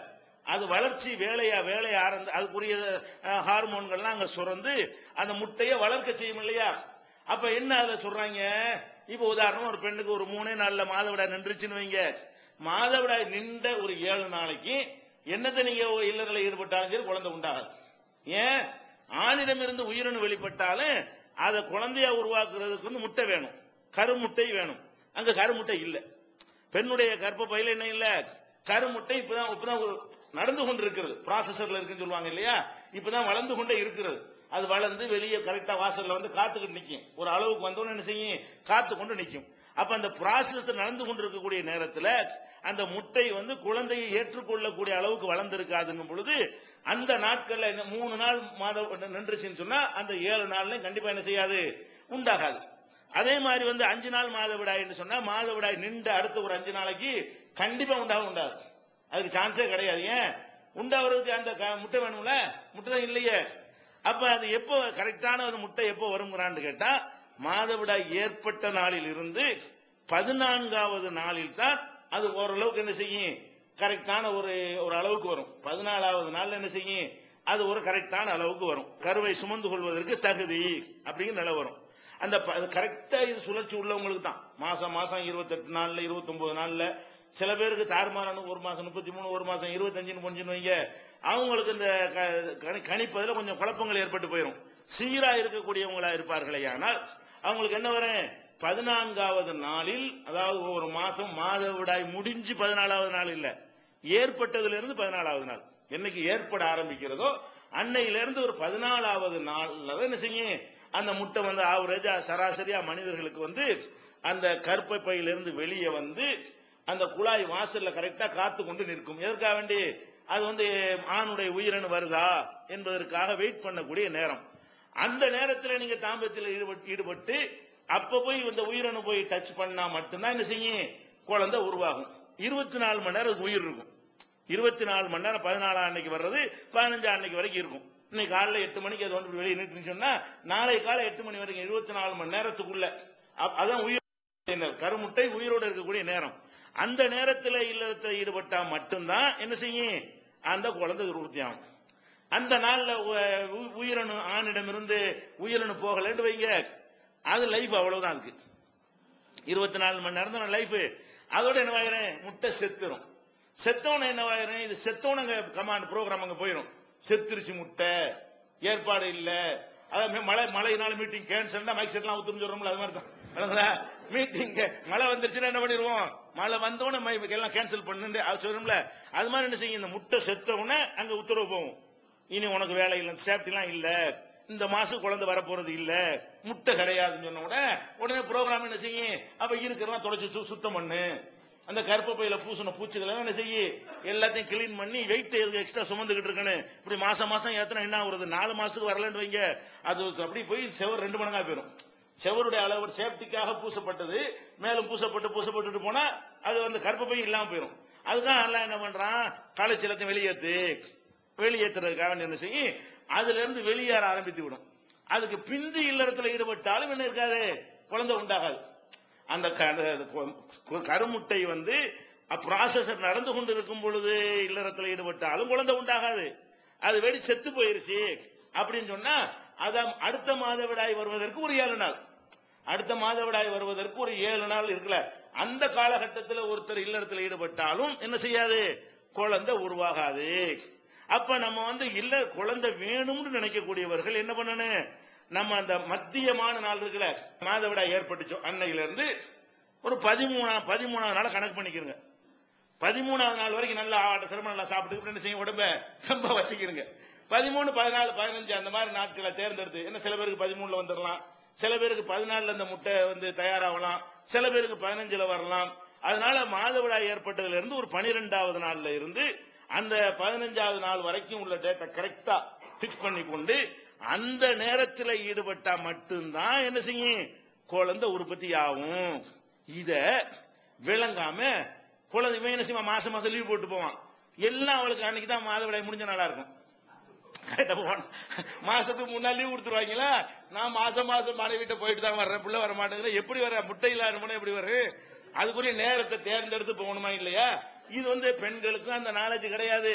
அது வளர்ச்சி வேலையா வேலையை ஆரம்பி அதுக்குரிய அஹ், ஹார்மோன்கள்லாம் அங்க சுரந்து அந்த முட்டையை வளர்க்க செய்யும் இல்லையா அப்ப என்ன அதை சொல்றாங்க இப்ப உதாரணம் ஒரு பெண்ணுக்கு ஒரு மூணே நாள்ல மாதவிடாய் நின்றுச்சுன்னு வைங்க மாதவிடாய் நின்ற ஒரு ஏழு நாளைக்கு என்னத்தை நீங்க இல்லறல ஈடுபட்டாலும் சரி குழந்தை உண்டாகாது ஏன் ஆணிடமிருந்து உயிரணு வெளிப்பட்டாலும் அதை குழந்தையா உருவாக்குறதுக்கு வந்து முட்டை வேணும் கருமுட்டை வேணும் அங்க கருமுட்டை இல்ல பெண்ணுடைய கர்ப்ப பையில என்ன இல்ல கருமுட்டை இப்பதான் இப்பதான் ஒரு- நடந்து கொண்டு இருக்கிறது ப்ராசஸர்ல இருக்குன்னு சொல்லுவாங்க இல்லையா இப்பதான் வளர்ந்து கொண்டே இருக்கிறது அது வளர்ந்து வெளியே கரெக்டா வாசல்ல வந்து காத்துக்கிட்டு நிக்கும் ஒரு அளவுக்கு வந்தோன்னு என்ன செய்யும் காத்து கொண்டு நிக்கும் அப்ப அந்த ப்ராசஸ் நடந்து கொண்டு இருக்கக்கூடிய நேரத்துல அந்த முட்டை வந்து குழந்தையை ஏற்றுக்கொள்ளக்கூடிய அளவுக்கு வளர்ந்திருக்காதுங்கும் பொழுது அந்த நாட்கள்ல என்ன மூணு நாள் மாதம் நின்றுச்சுன்னு சொன்னா அந்த ஏழு நாள்ல கண்டிப்பா என்ன செய்யாது உண்டாகாது அதே மாதிரி வந்து அஞ்சு நாள் மாதவிடாய்ன்னு சொன்னா மாதவிடாய் நின்று அடுத்த ஒரு அஞ்சு நாளைக்கு கண்டிப்பா உண்டாகும் உண்டாது அதுக்கு சான்ஸே கிடையாது ஏன் உண்டாகிறதுக்கு அந்த க- முட்டை வேணும்ல முட்டை தான் இல்லையே அப்ப அது எப்போ கரெக்டான ஒரு முட்டை எப்போ வருங்கிறான்னு கேட்டா மாதவிடாய் ஏற்பட்ட நாளில் இருந்து பதினான்காவது நாளில் தான் அது ஓரளவுக்கு என்ன செய்யும் கரெக்டான ஒரு ஒரு அளவுக்கு வரும் பதினாலாவது நாள்ல என்ன செய்யும் அது ஒரு கரெக்டான அளவுக்கு வரும் கருவை சுமந்து கொள்வதற்கு தகுதி அப்படிங்கிற நிலை வரும் அந்த கரெக்டா இது சுழற்சி உள்ளவங்களுக்கு தான் மாசம் மாசம் இருபத்தெட்டு நாள்ல இருபத்தொன்பது நாள்ல சில பேருக்கு தாறுமாறான ஒரு மாசம் முப்பத்தி மூணு ஒரு மாசம் இருபத்தஞ்சுன்னு கொஞ்சம் வைங்க அவங்களுக்கு இந்த க- கணி- கணிப்பதுல கொஞ்சம் குழப்பங்கள் ஏற்பட்டு போயிடும் சீரா இருக்கக்கூடியவங்களா இருப்பார்களே ஆனால் அவங்களுக்கு என்ன வரும் பதினான்காவது நாளில் அதாவது ஒரு மாசம் மாதவிடாய் முடிஞ்சு பதினாலாவது நாள் இல்ல ஏற்பட்டதுல இருந்து பதினாலாவது நாள் என்னைக்கு ஏற்பட ஆரம்பிக்கிறதோ அன்னையில இருந்து ஒரு பதினாலாவது நாள்ல தான் என்ன செய்யும் அந்த முட்டை வந்து ஆவரேஜா சராசரியா மனிதர்களுக்கு வந்து அந்த கருப்பை பையிலிருந்து வெளியே வந்து அந்த குழாய் வாசல்ல கரெக்டா காத்து கொண்டு நிற்கும் எதற்காக வேண்டி அது வந்து ஆணுடைய உயிரணு வருதா என்பதற்காக வெயிட் பண்ணக்கூடிய நேரம் அந்த நேரத்தில் நீங்க தாம்பத்தியத்தில் ஈடுபட்டு ஈடுபட்டு அப்ப போய் இந்த உயிரணு போய் டச் பண்ணா மட்டும்தான் என்ன செய்யும் குழந்தை உருவாகும் இருபத்தி நாலு மணி நேரம் அதுக்கு உயிர் இருக்கும் இருபத்தி நாலு மணி நேரம் பதினாலாம் அன்னைக்கு வர்றது பதினஞ்சாம் அன்னைக்கு வரைக்கும் இருக்கும் இன்னைக்கு காலைல எட்டு மணிக்கு அது வந்து வெளியே நின்று சொன்னா நாளை காலை எட்டு மணி வரைக்கும் இருபத்தி நாலு மணி நேரத்துக்குள்ள அப்- அதான் உயிர் நேரம். கருமுட்டை உயிரோடு இருக்கக்கூடிய நேரம் அந்த நேரத்தில் இல்லறத்தில் ஈடுபட்டா மட்டும்தான் என்ன செய்யும் அந்த குழந்தை உற்பத்தி ஆகும் அந்த நாள்ல உ- உ- உயிரணு ஆணிடமிருந்து உயிரணு போகலன்னு வைங்க அது லைஃப் அவ்வளவுதான் இருக்கு இருபத்தி நாலு மணி நேரம் தான் லைஃப் அதோட என்ன ஆகிறேன் முட்டை செத்துரும் செத்தவன என்ன ஆகிறேன் இது செத்தவன கமாண்ட் ப்ரோக்ராம் அங்க போயிடும் செத்துருச்சு முட்டை ஏற்பாடு இல்ல அதாவது மழை மழையினால மீட்டிங் கேன்சல் மைக் செட்லாம் ஊத்துன்னு சொல்றோம்ல அது மாதிரி தான் மீட்டிங் மழை வந்துருச்சுன்னா என்ன பண்ணிடுவோம் மழை வந்தோடனே மை- எல்லாம் கேன்சல் பண்ணுன்னு அது சொல்றோம்ல அது மாதிரி என்ன செய்யும் இந்த முட்டை செத்தவுடனே அங்க உத்தரவு போகும் இனி உனக்கு வேலை இல்லை சேஃப்டிலாம் இல்ல இந்த மாசம் குழந்தை வர போறது இல்ல முட்டை கிடையாதுன்னு சொன்ன உடனே உடனே ப்ரோக்ராம் என்ன செய்யும் அப்ப இருக்கிறதெல்லாம் தொடச்சு சு- சுத்தம் பண்ணு அந்த கருப்பு பையில பூசின பூச்சிகள் எல்லாம் என்ன செய்யி எல்லாத்தையும் கிளீன் பண்ணி வெயிட் எக்ஸ்ட்ரா சுமந்துகிட்டு இருக்கணும் இப்படி மாசம் மாசம் ஏத்தனா என்ன ஆகுறது நாலு மாசத்துக்கு வரலன்னு வைங்க அது அப்படி போய் செவர் ரெண்டு மடங்கா போயிடும் செவருடைய அளவு சேஃப்டிக்காக பூசப்பட்டது மேலும் பூசப்பட்டு பூசப்பட்டுட்டு போனா அது வந்து கர்ப்பப்பை இல்லாம போயிடும் அதுதான் எல்லாம் என்ன பண்றான் களைச்சலத்தையும் வெளியேத்து வெளியேற்றுறதுக்காக வேண்டி என்ன செய்யும் அதுல இருந்து வெளியேற ஆரம்பித்து விடும் அதுக்கு பிந்தி இல்லறத்துல ஈடுபட்டாலும் என்ன இருக்காது குழந்தை உண்டாகாது அந்த க- அந்த கு- கருமுட்டை வந்து ப்ராசஸர் நடந்து கொண்டு இருக்கும் பொழுது இல்லறத்துல ஈடுபட்டாலும் குழந்தை உண்டாகாது அது வெடி செத்து போயிருச்சு அப்படின்னு சொன்னா அத அடுத்த மாதவிடாய் வருவதற்கு ஒரு ஏழு நாள் அடுத்த மாதவிடாய் வருவதற்கு ஒரு ஏழு நாள் இருக்குல்ல அந்த காலகட்டத்தில் ஒருத்தர் இல்லறத்தில் ஈடுபட்டாலும் என்ன செய்யாது குழந்தை உருவாகாது அப்ப நம்ம வந்து இல்ல குழந்தை வேணும்னு நினைக்கக்கூடியவர்கள் என்ன பண்ணணும் நம்ம அந்த மத்தியமான நாள் இருக்குல்ல மாதவிடாய் ஏற்பட்டுச்சோ அன்னையில இருந்து ஒரு பதிமூணா பதிமூணாவது நாள் கணக்கு பண்ணிக்கிறங்க பதிமூணாவது நாள் வரைக்கும் நல்லா ஆட்ட சிரமம் நல்லா சாப்பிட்டு என்ன செய்யும் உடம்ப ரொம்ப வச்சுக்கிறங்க பதிமூணு பதினாலு பதினஞ்சு அந்த மாதிரி நாட்களை தேர்ந்தெடுத்து என்ன சில பேருக்கு பதிமூணுல வந்துடலாம் சில பேருக்கு பதினாலுல இந்த முட்டை வந்து தயாராகலாம் சில பேருக்கு பதினஞ்சுல வரலாம் அதனால மாதவிடாய் ஏற்பட்டதுல இருந்து ஒரு பனிரெண்டாவது நாள்ல இருந்து அந்த பதினஞ்சாவது நாள் வரைக்கும் உள்ள டேட்டா கரெக்டா பிக்ஸ் பண்ணி கொண்டு அந்த நேரத்தில் ஈடுபட்டா மட்டும்தான் என்ன செய்யும் குழந்தை உற்பத்தி ஆகும் இத விளங்காம குழந்தை இவன் என்ன செய்வான் மாசம் மாசம் லீவ் போட்டு போவான் எல்லாம் அவளுக்கு அன்னைக்கு தான் மாதவிடாய் முடிஞ்ச நாளா இருக்கும் கரெக்டா போவான். மாசத்துக்கு முன்னாடி லீவ் கொடுத்துருவாங்களா நான் மாசம் மாசம் மனைவிட்ட போயிட்டு தான் வர்றேன் பிள்ளை வர மாட்டேங்குது எப்படி வர முட்டை இல்லாத எப்படி வரும் அதுக்குரிய நேரத்தை தேர்ந்தெடுத்து போகணுமா இல்லையா இது வந்து பெண்களுக்கும் அந்த நாலேஜ் கிடையாது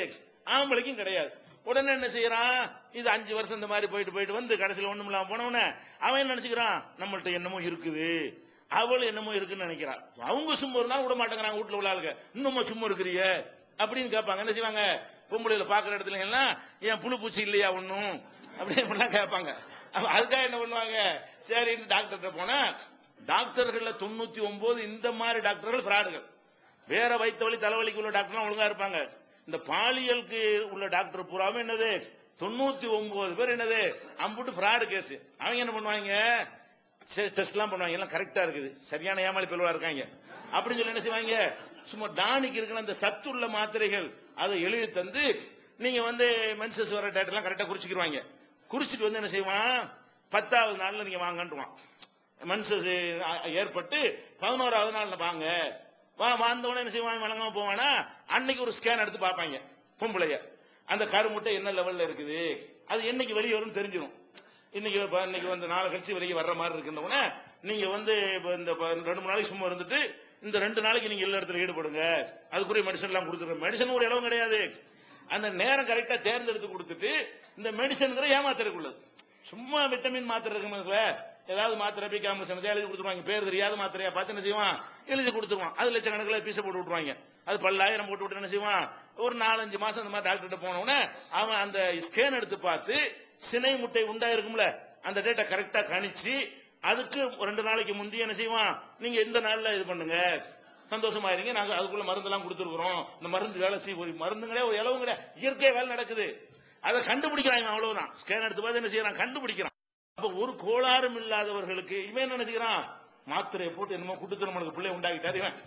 ஆம்பளைக்கும் கிடையாது உடனே என்ன செய்யறான் இது அஞ்சு வருஷம் இந்த மாதிரி போயிட்டு போயிட்டு வந்து கடைசியில் ஒண்ணும் இல்லாம போனவன அவன் என்ன நினைச்சுக்கிறான் நம்மள்ட்ட என்னமோ இருக்குது அவள் என்னமோ இருக்குன்னு நினைக்கிறான் அவங்க சும்மா இருந்தா விட மாட்டேங்கிறாங்க வீட்டுல உள்ள ஆளுங்க இன்னுமா சும்மா இருக்கிறிய அப்படின்னு கேட்பாங்க என்ன செய்வாங்க பொம்பளையில பாக்குற இடத்துல எல்லாம் ஏன் புழு பூச்சி இல்லையா ஒண்ணும் அப்படின்னு கேட்பாங்க அப்ப அதுக்காக என்ன பண்ணுவாங்க சரி டாக்டர்கிட்ட போனா டாக்டர்கள்ல தொண்ணூத்தி ஒன்பது இந்த மாதிரி டாக்டர்கள் பிராடுகள் வேற வயிற்று வலி தலைவலிக்கு உள்ள டாக்டர்லாம் ஒழுங்கா இருப்பாங்க இந்த பாலியலுக்கு உள்ள டாக்டர் பூராவும் என்னது தொண்ணூத்தி ஒன்பது பேர் என்னது அம்புட்டு ஃப்ராடு கேஸ் அவங்க என்ன பண்ணுவாங்க டெஸ்ட் எல்லாம் பண்ணுவாங்க எல்லாம் கரெக்டா இருக்குது சரியான ஏமாளி பிள்ளைவா இருக்காங்க அப்படின்னு சொல்லி என்ன செய்வாங்க சும்மா டானிக்கு இருக்கிற அந்த சத்துள்ள மாத்திரைகள் அதை எழுதி தந்து நீங்க வந்து மென்சஸ் வர டேட் எல்லாம் கரெக்டா குறிச்சுக்கிருவாங்க குறிச்சிட்டு வந்து என்ன செய்வான் பத்தாவது நாள்ல நீங்க வாங்கன்றுவான் மனுஷஸ் ஏற்பட்டு பதினோராவது நாள்ல வாங்க வா வந்தவொடனே என்ன செய்வான் வழங்காம போவானா அன்னைக்கு ஒரு ஸ்கேன் எடுத்து பார்ப்பாங்க பொம்பளைய அந்த கருமுட்டை என்ன லெவல்ல இருக்குது அது என்னைக்கு வெளியே வரும் தெரிஞ்சிடும் இன்னைக்கு இப்ப இன்னைக்கு வந்து நாளை கழிச்சு வெளியே வர்ற மாதிரி இருக்குன்னொடனே நீங்க வந்து இப்ப இந்த ப- ரெண்டு மூணு நாளைக்கு சும்மா இருந்துட்டு இந்த ரெண்டு நாளைக்கு நீங்க எல்லா இடத்துல ஈடுபடுங்க அதுக்குரிய மெடிசன் எல்லாம் கொடுத்துருங்க மெடிசன் ஒரு இடம் கிடையாது அந்த நேரம் கரெக்டா தேர்ந்தெடுத்து கொடுத்துட்டு இந்த மெடிசன்ங்கிற ஏமாத்திரக்குள்ளது சும்மா விட்டமின் மாத்திரை இருக்கும்போது ஏதாவது மாத்திரை பிகாமஸ் எழுதி கொடுத்துருவாங்க பேர் தெரியாத மாத்திரையா பார்த்து என்ன செய்வான் எழுதி கொடுத்துருவான் அது லட்சக்கணக்கில் பீச போட்டு விட்டுருவாங்க அது பல்லாயிரம் போட்டு விட்டு என்ன செய்வான் ஒரு நாலஞ்சு மாசம் அந்த மாதிரி டாக்டர்கிட்ட போனவுடனே அவன் அந்த ஸ்கேன் எடுத்து பார்த்து சினை முட்டை உண்டா இருக்கும்ல அந்த டேட்டா கரெக்டா கணிச்சு அதுக்கு ரெண்டு நாளைக்கு முந்தைய என்ன செய்வான் நீங்க எந்த நாள்ல இது பண்ணுங்க சந்தோஷமா இருங்க நாங்க அதுக்குள்ள மருந்தெல்லாம் கொடுத்துருக்குறோம் இந்த மருந்து வேலை செய்ய ஒரு மருந்துங்களே ஒரு இலவும் கிடையாது இயற்கை வேலை நடக்குது அதை கண்டுபிடிக்கிறாங்க அவ்வளவுதான் ஸ்கேன் எடுத்து பார்த்து என்ன செய்யறான் கண்டுபிடிக்கிறான் அப்ப ஒரு கோளாறும் இல்லாதவர்களுக்கு இவன் என்ன நினைச்சுக்கிறான் மாத்திரையை போட்டு என்னமோ குடுத்து நம்மளுக்கு பிள்ளை உண்டாக்கிட்டாரு இவன்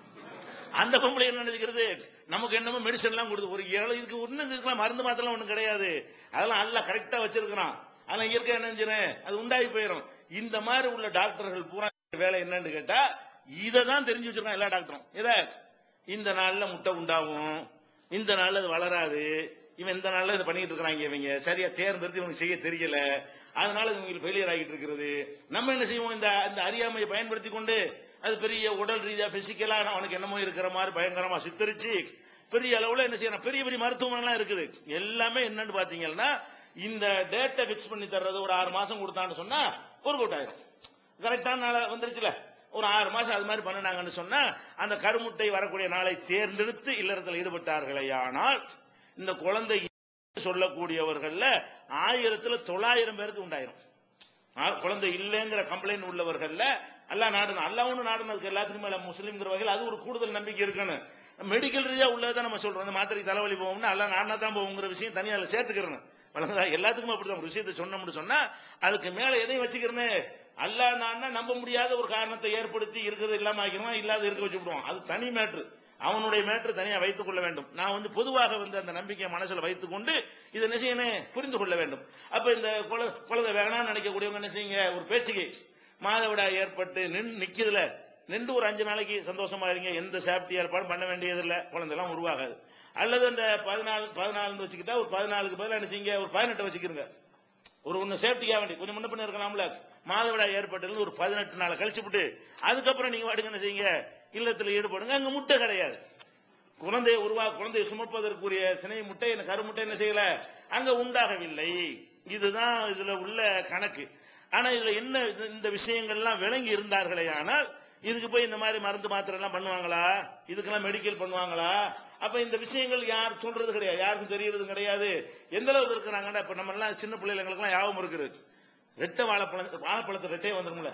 அந்த பொம்பளை என்ன நினைக்கிறது நமக்கு என்னமோ மெடிசன் எல்லாம் கொடுத்து ஒரு ஏழு இதுக்கு ஒண்ணும் இதுக்கெல்லாம் மருந்து மாத்திரம் ஒண்ணும் கிடையாது அதெல்லாம் எல்லாம் கரெக்டா வச்சிருக்கிறான் அதெல்லாம் இயற்கை என்ன செஞ்சிடும் அது உண்டாகி போயிடும் இந்த மாதிரி உள்ள டாக்டர்கள் பூரா வேலை என்னன்னு கேட்டா இதை தான் தெரிஞ்சு வச்சிருக்கான் எல்லா டாக்டரும் இதை இந்த நாள்ல முட்டை உண்டாகும் இந்த நாள்ல அது வளராது இவன் இந்த நாள்ல இதை பண்ணிட்டு இருக்காங்க இவங்க சரியா தேர்ந்தெடுத்து இவனுக்கு செய்ய தெரியல அதனால இது இவங்களுக்கு ஃபெயிலியர் ஆகிட்டு இருக்கிறது நம்ம என்ன செய்வோம் இந்த இந்த அறியாமையை பயன்படுத்தி கொண்டு அது பெரிய உடல் ரீதியா பிசிக்கலா அவனுக்கு என்னமோ இருக்கிற மாதிரி பயங்கரமா சித்தரிச்சு பெரிய அளவுல என்ன செய்யணும் பெரிய பெரிய மருத்துவமனைலாம் இருக்குது எல்லாமே என்னன்னு பாத்தீங்கன்னா இந்த டேட்டை பிக்ஸ் பண்ணி தர்றது ஒரு ஆறு மாசம் கொடுத்தான்னு சொன்னா ஒரு கூட்டாயிரும் கரெக்டான நாள வந்துருச்சுல ஒரு ஆறு மாசம் அது மாதிரி பண்ணினாங்கன்னு சொன்னா அந்த கருமுட்டை வரக்கூடிய நாளை தேர்ந்தெடுத்து இல்லறத்தில் ஈடுபட்டார்களே ஆனால் இந்த குழந்தை சொல்லக்கூடியவர்கள்ல ஆயிரத்துல தொள்ளாயிரம் பேருக்கு உண்டாயிரும் ஆ, குழந்தை இல்லைங்கிற கம்ப்ளைண்ட் உள்ளவர்கள்ல அல்லா நாடு அல்லா ஒண்ணு நாடுனதுக்கு எல்லாத்துக்கும் மேல முஸ்லீம்ங்கிற வகையில் அது ஒரு கூடுதல் நம்பிக்கை இருக்குன்னு மெடிக்கல் ரீதியா உள்ளதான் நம்ம சொல்றோம் இந்த மாத்திரை தலைவலி போகும்னா அல்லா நாடினா தான் போகுங்கிற விஷயம் தனியா அதுல சேர்த்துக்கிறேன் வழங்குதா எல்லாத்துக்கும் அப்படிதான் ஒரு விஷயத்தை சொன்னோம்னு சொன்னா அதுக்கு மேல எதையும் வச்சுக்கிறேன்னு அல்லா நான்னா நம்ப முடியாத ஒரு காரணத்தை ஏற்படுத்தி இருக்கிறது இல்லாம ஆக்கிடுவான் இல்லாத இருக்க வச்சு விடுவான் அது தனி மேட்ரு அவனுடைய மேட்ரு தனியா வைத்துக் கொள்ள வேண்டும் நான் வந்து பொதுவாக வந்து அந்த நம்பிக்கையை மனசுல வைத்துக் கொண்டு இதை என்ன செய்யணும் புரிந்து கொள்ள வேண்டும் அப்ப இந்த குழ- குழந்தை வேணாம்னு நினைக்கக்கூடியவங்க என்ன செய்யுங்க ஒரு பேச்சுக்கு மாதவிடா ஏற்பட்டு நின் நிக்குதுல நின்று ஒரு அஞ்சு நாளைக்கு சந்தோஷமா இருங்க எந்த சேஃப்டி ஏற்பாடும் பண்ண வேண்டியதில்லை குழந்தை எல்லாம் உருவாகாது அல்லது அந்த பதினாலு பதினாலுன்னு வச்சுக்கிட்டா ஒரு பதினாலுக்கு பதிலாக என்ன செய்யுங்க ஒரு பதினெட்டு வச்சுக்கிறங்க ஒரு ஒண்ணு சேஃப்டிக்காக வேண்டி கொஞ்சம் முன்ன பின்ன இருக்கலாம்ல மாதவிடா ஏற்பட்டது ஒரு பதினெட்டு நாள் கழிச்சு விட்டு அதுக்கப்புறம் நீங்க வாடுங்க என்ன செய்யுங்க இல்லத்துல ஈடுபடுங்க அங்க முட்டை கிடையாது குழந்தையை உருவா குழந்தையை சுமப்பதற்குரிய சினை முட்டை என்ன கருமுட்டை என்ன செய்யல அங்க உண்டாகவில்லை இதுதான் இதுல உள்ள கணக்கு ஆனா இதுல என்ன இது- இந்த விஷயங்கள்லாம் விளங்கி இருந்தார்களே ஆனால் இதுக்கு போய் இந்த மாதிரி மருந்து மாத்திரை எல்லாம் பண்ணுவாங்களா இதுக்கெல்லாம் மெடிக்கல் பண்ணுவாங்களா அப்ப இந்த விஷயங்கள் யார் சொல்றது கிடையாது யாருக்கும் தெரியறது கிடையாது எந்த அளவுக்கு இருக்கிறாங்கன்னா இப்ப நம்ம எல்லாம் சின்ன பிள்ளைங்களுக்கு எல்லாம் யாபம் இருக்குது ரெட்டை வாழைப்பழம் வாழைப்பழத்தை ரெட்டையே வந்துரும்ல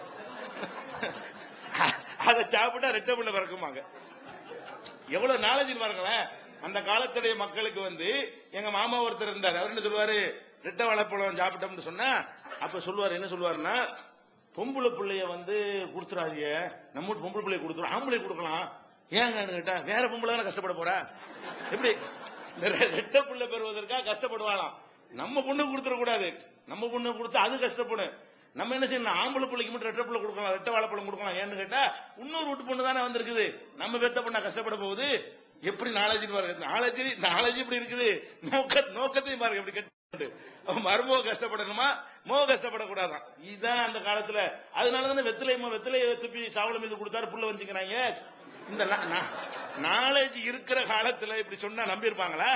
அதை சாப்பிட்டா ரெட்டை பிள்ளை பிறக்குமாங்க எவ்வளவு நாலேஜ் பாருங்களேன் அந்த காலத்துடைய மக்களுக்கு வந்து எங்க மாமா ஒருத்தர் இருந்தார் அவர் என்ன சொல்லுவாரு ரெட்டை வாழைப்பழம் சாப்பிட்டோம்னு சொன்னா அப்ப சொல்லுவாரு என்ன சொல்லுவாருன்னா பொம்பளை பிள்ளைய வந்து கொடுத்துறாதீங்க நம்ம வீட்டு பொம்பளை பிள்ளைய கொடுத்துரும் ஆம்பளை கொடுக்கலாம் ஏங்கன்னு கேட்டா வேற பொம்பளை தானே கஷ்டப்பட போறா எப்படி இந்த ரெ- ரெட்டை பிள்ளை பெறுவதற்காக கஷ்டப்படுவாளாம் நம்ம பொண்ணு கொடுத்துட கூடாது நம்ம பொண்ணு கொடுத்தா அது கஷ்டப்படும் நம்ம என்ன செய்யணும் ஆம்பளை பிள்ளைக்கு மட்டும் ரெட்டை பிள்ளை கொடுக்கலாம் ரெட்டை வாழைப்பழம் கொடுக்கலாம் ஏன்னு கேட்டா இன்னொரு வீட்டு பொண்ணு தானே வந்திருக்குது நம்ம பெத்த பொண்ணா கஷ்டப்பட போகுது எப்படி நாலேஜ் பாருங்க நாலேஜ் நாலேஜ் இப்படி இருக்குது நோக்க நோக்கத்தையும் பாருங்க இப்படி கெட்டு மருமக கஷ்டப்படணுமா மோ கஷ்டப்படக்கூடாதான் இதுதான் அந்த காலத்துல அதனால தானே வெத்திலை வெத்திலையை துப்பி சாவளம் மீது கொடுத்தாரு புள்ள வச்சுக்கிறாங்க இந்த நாலேஜ் இருக்கிற காலத்துல இப்படி சொன்னா நம்பி இருப்பாங்களா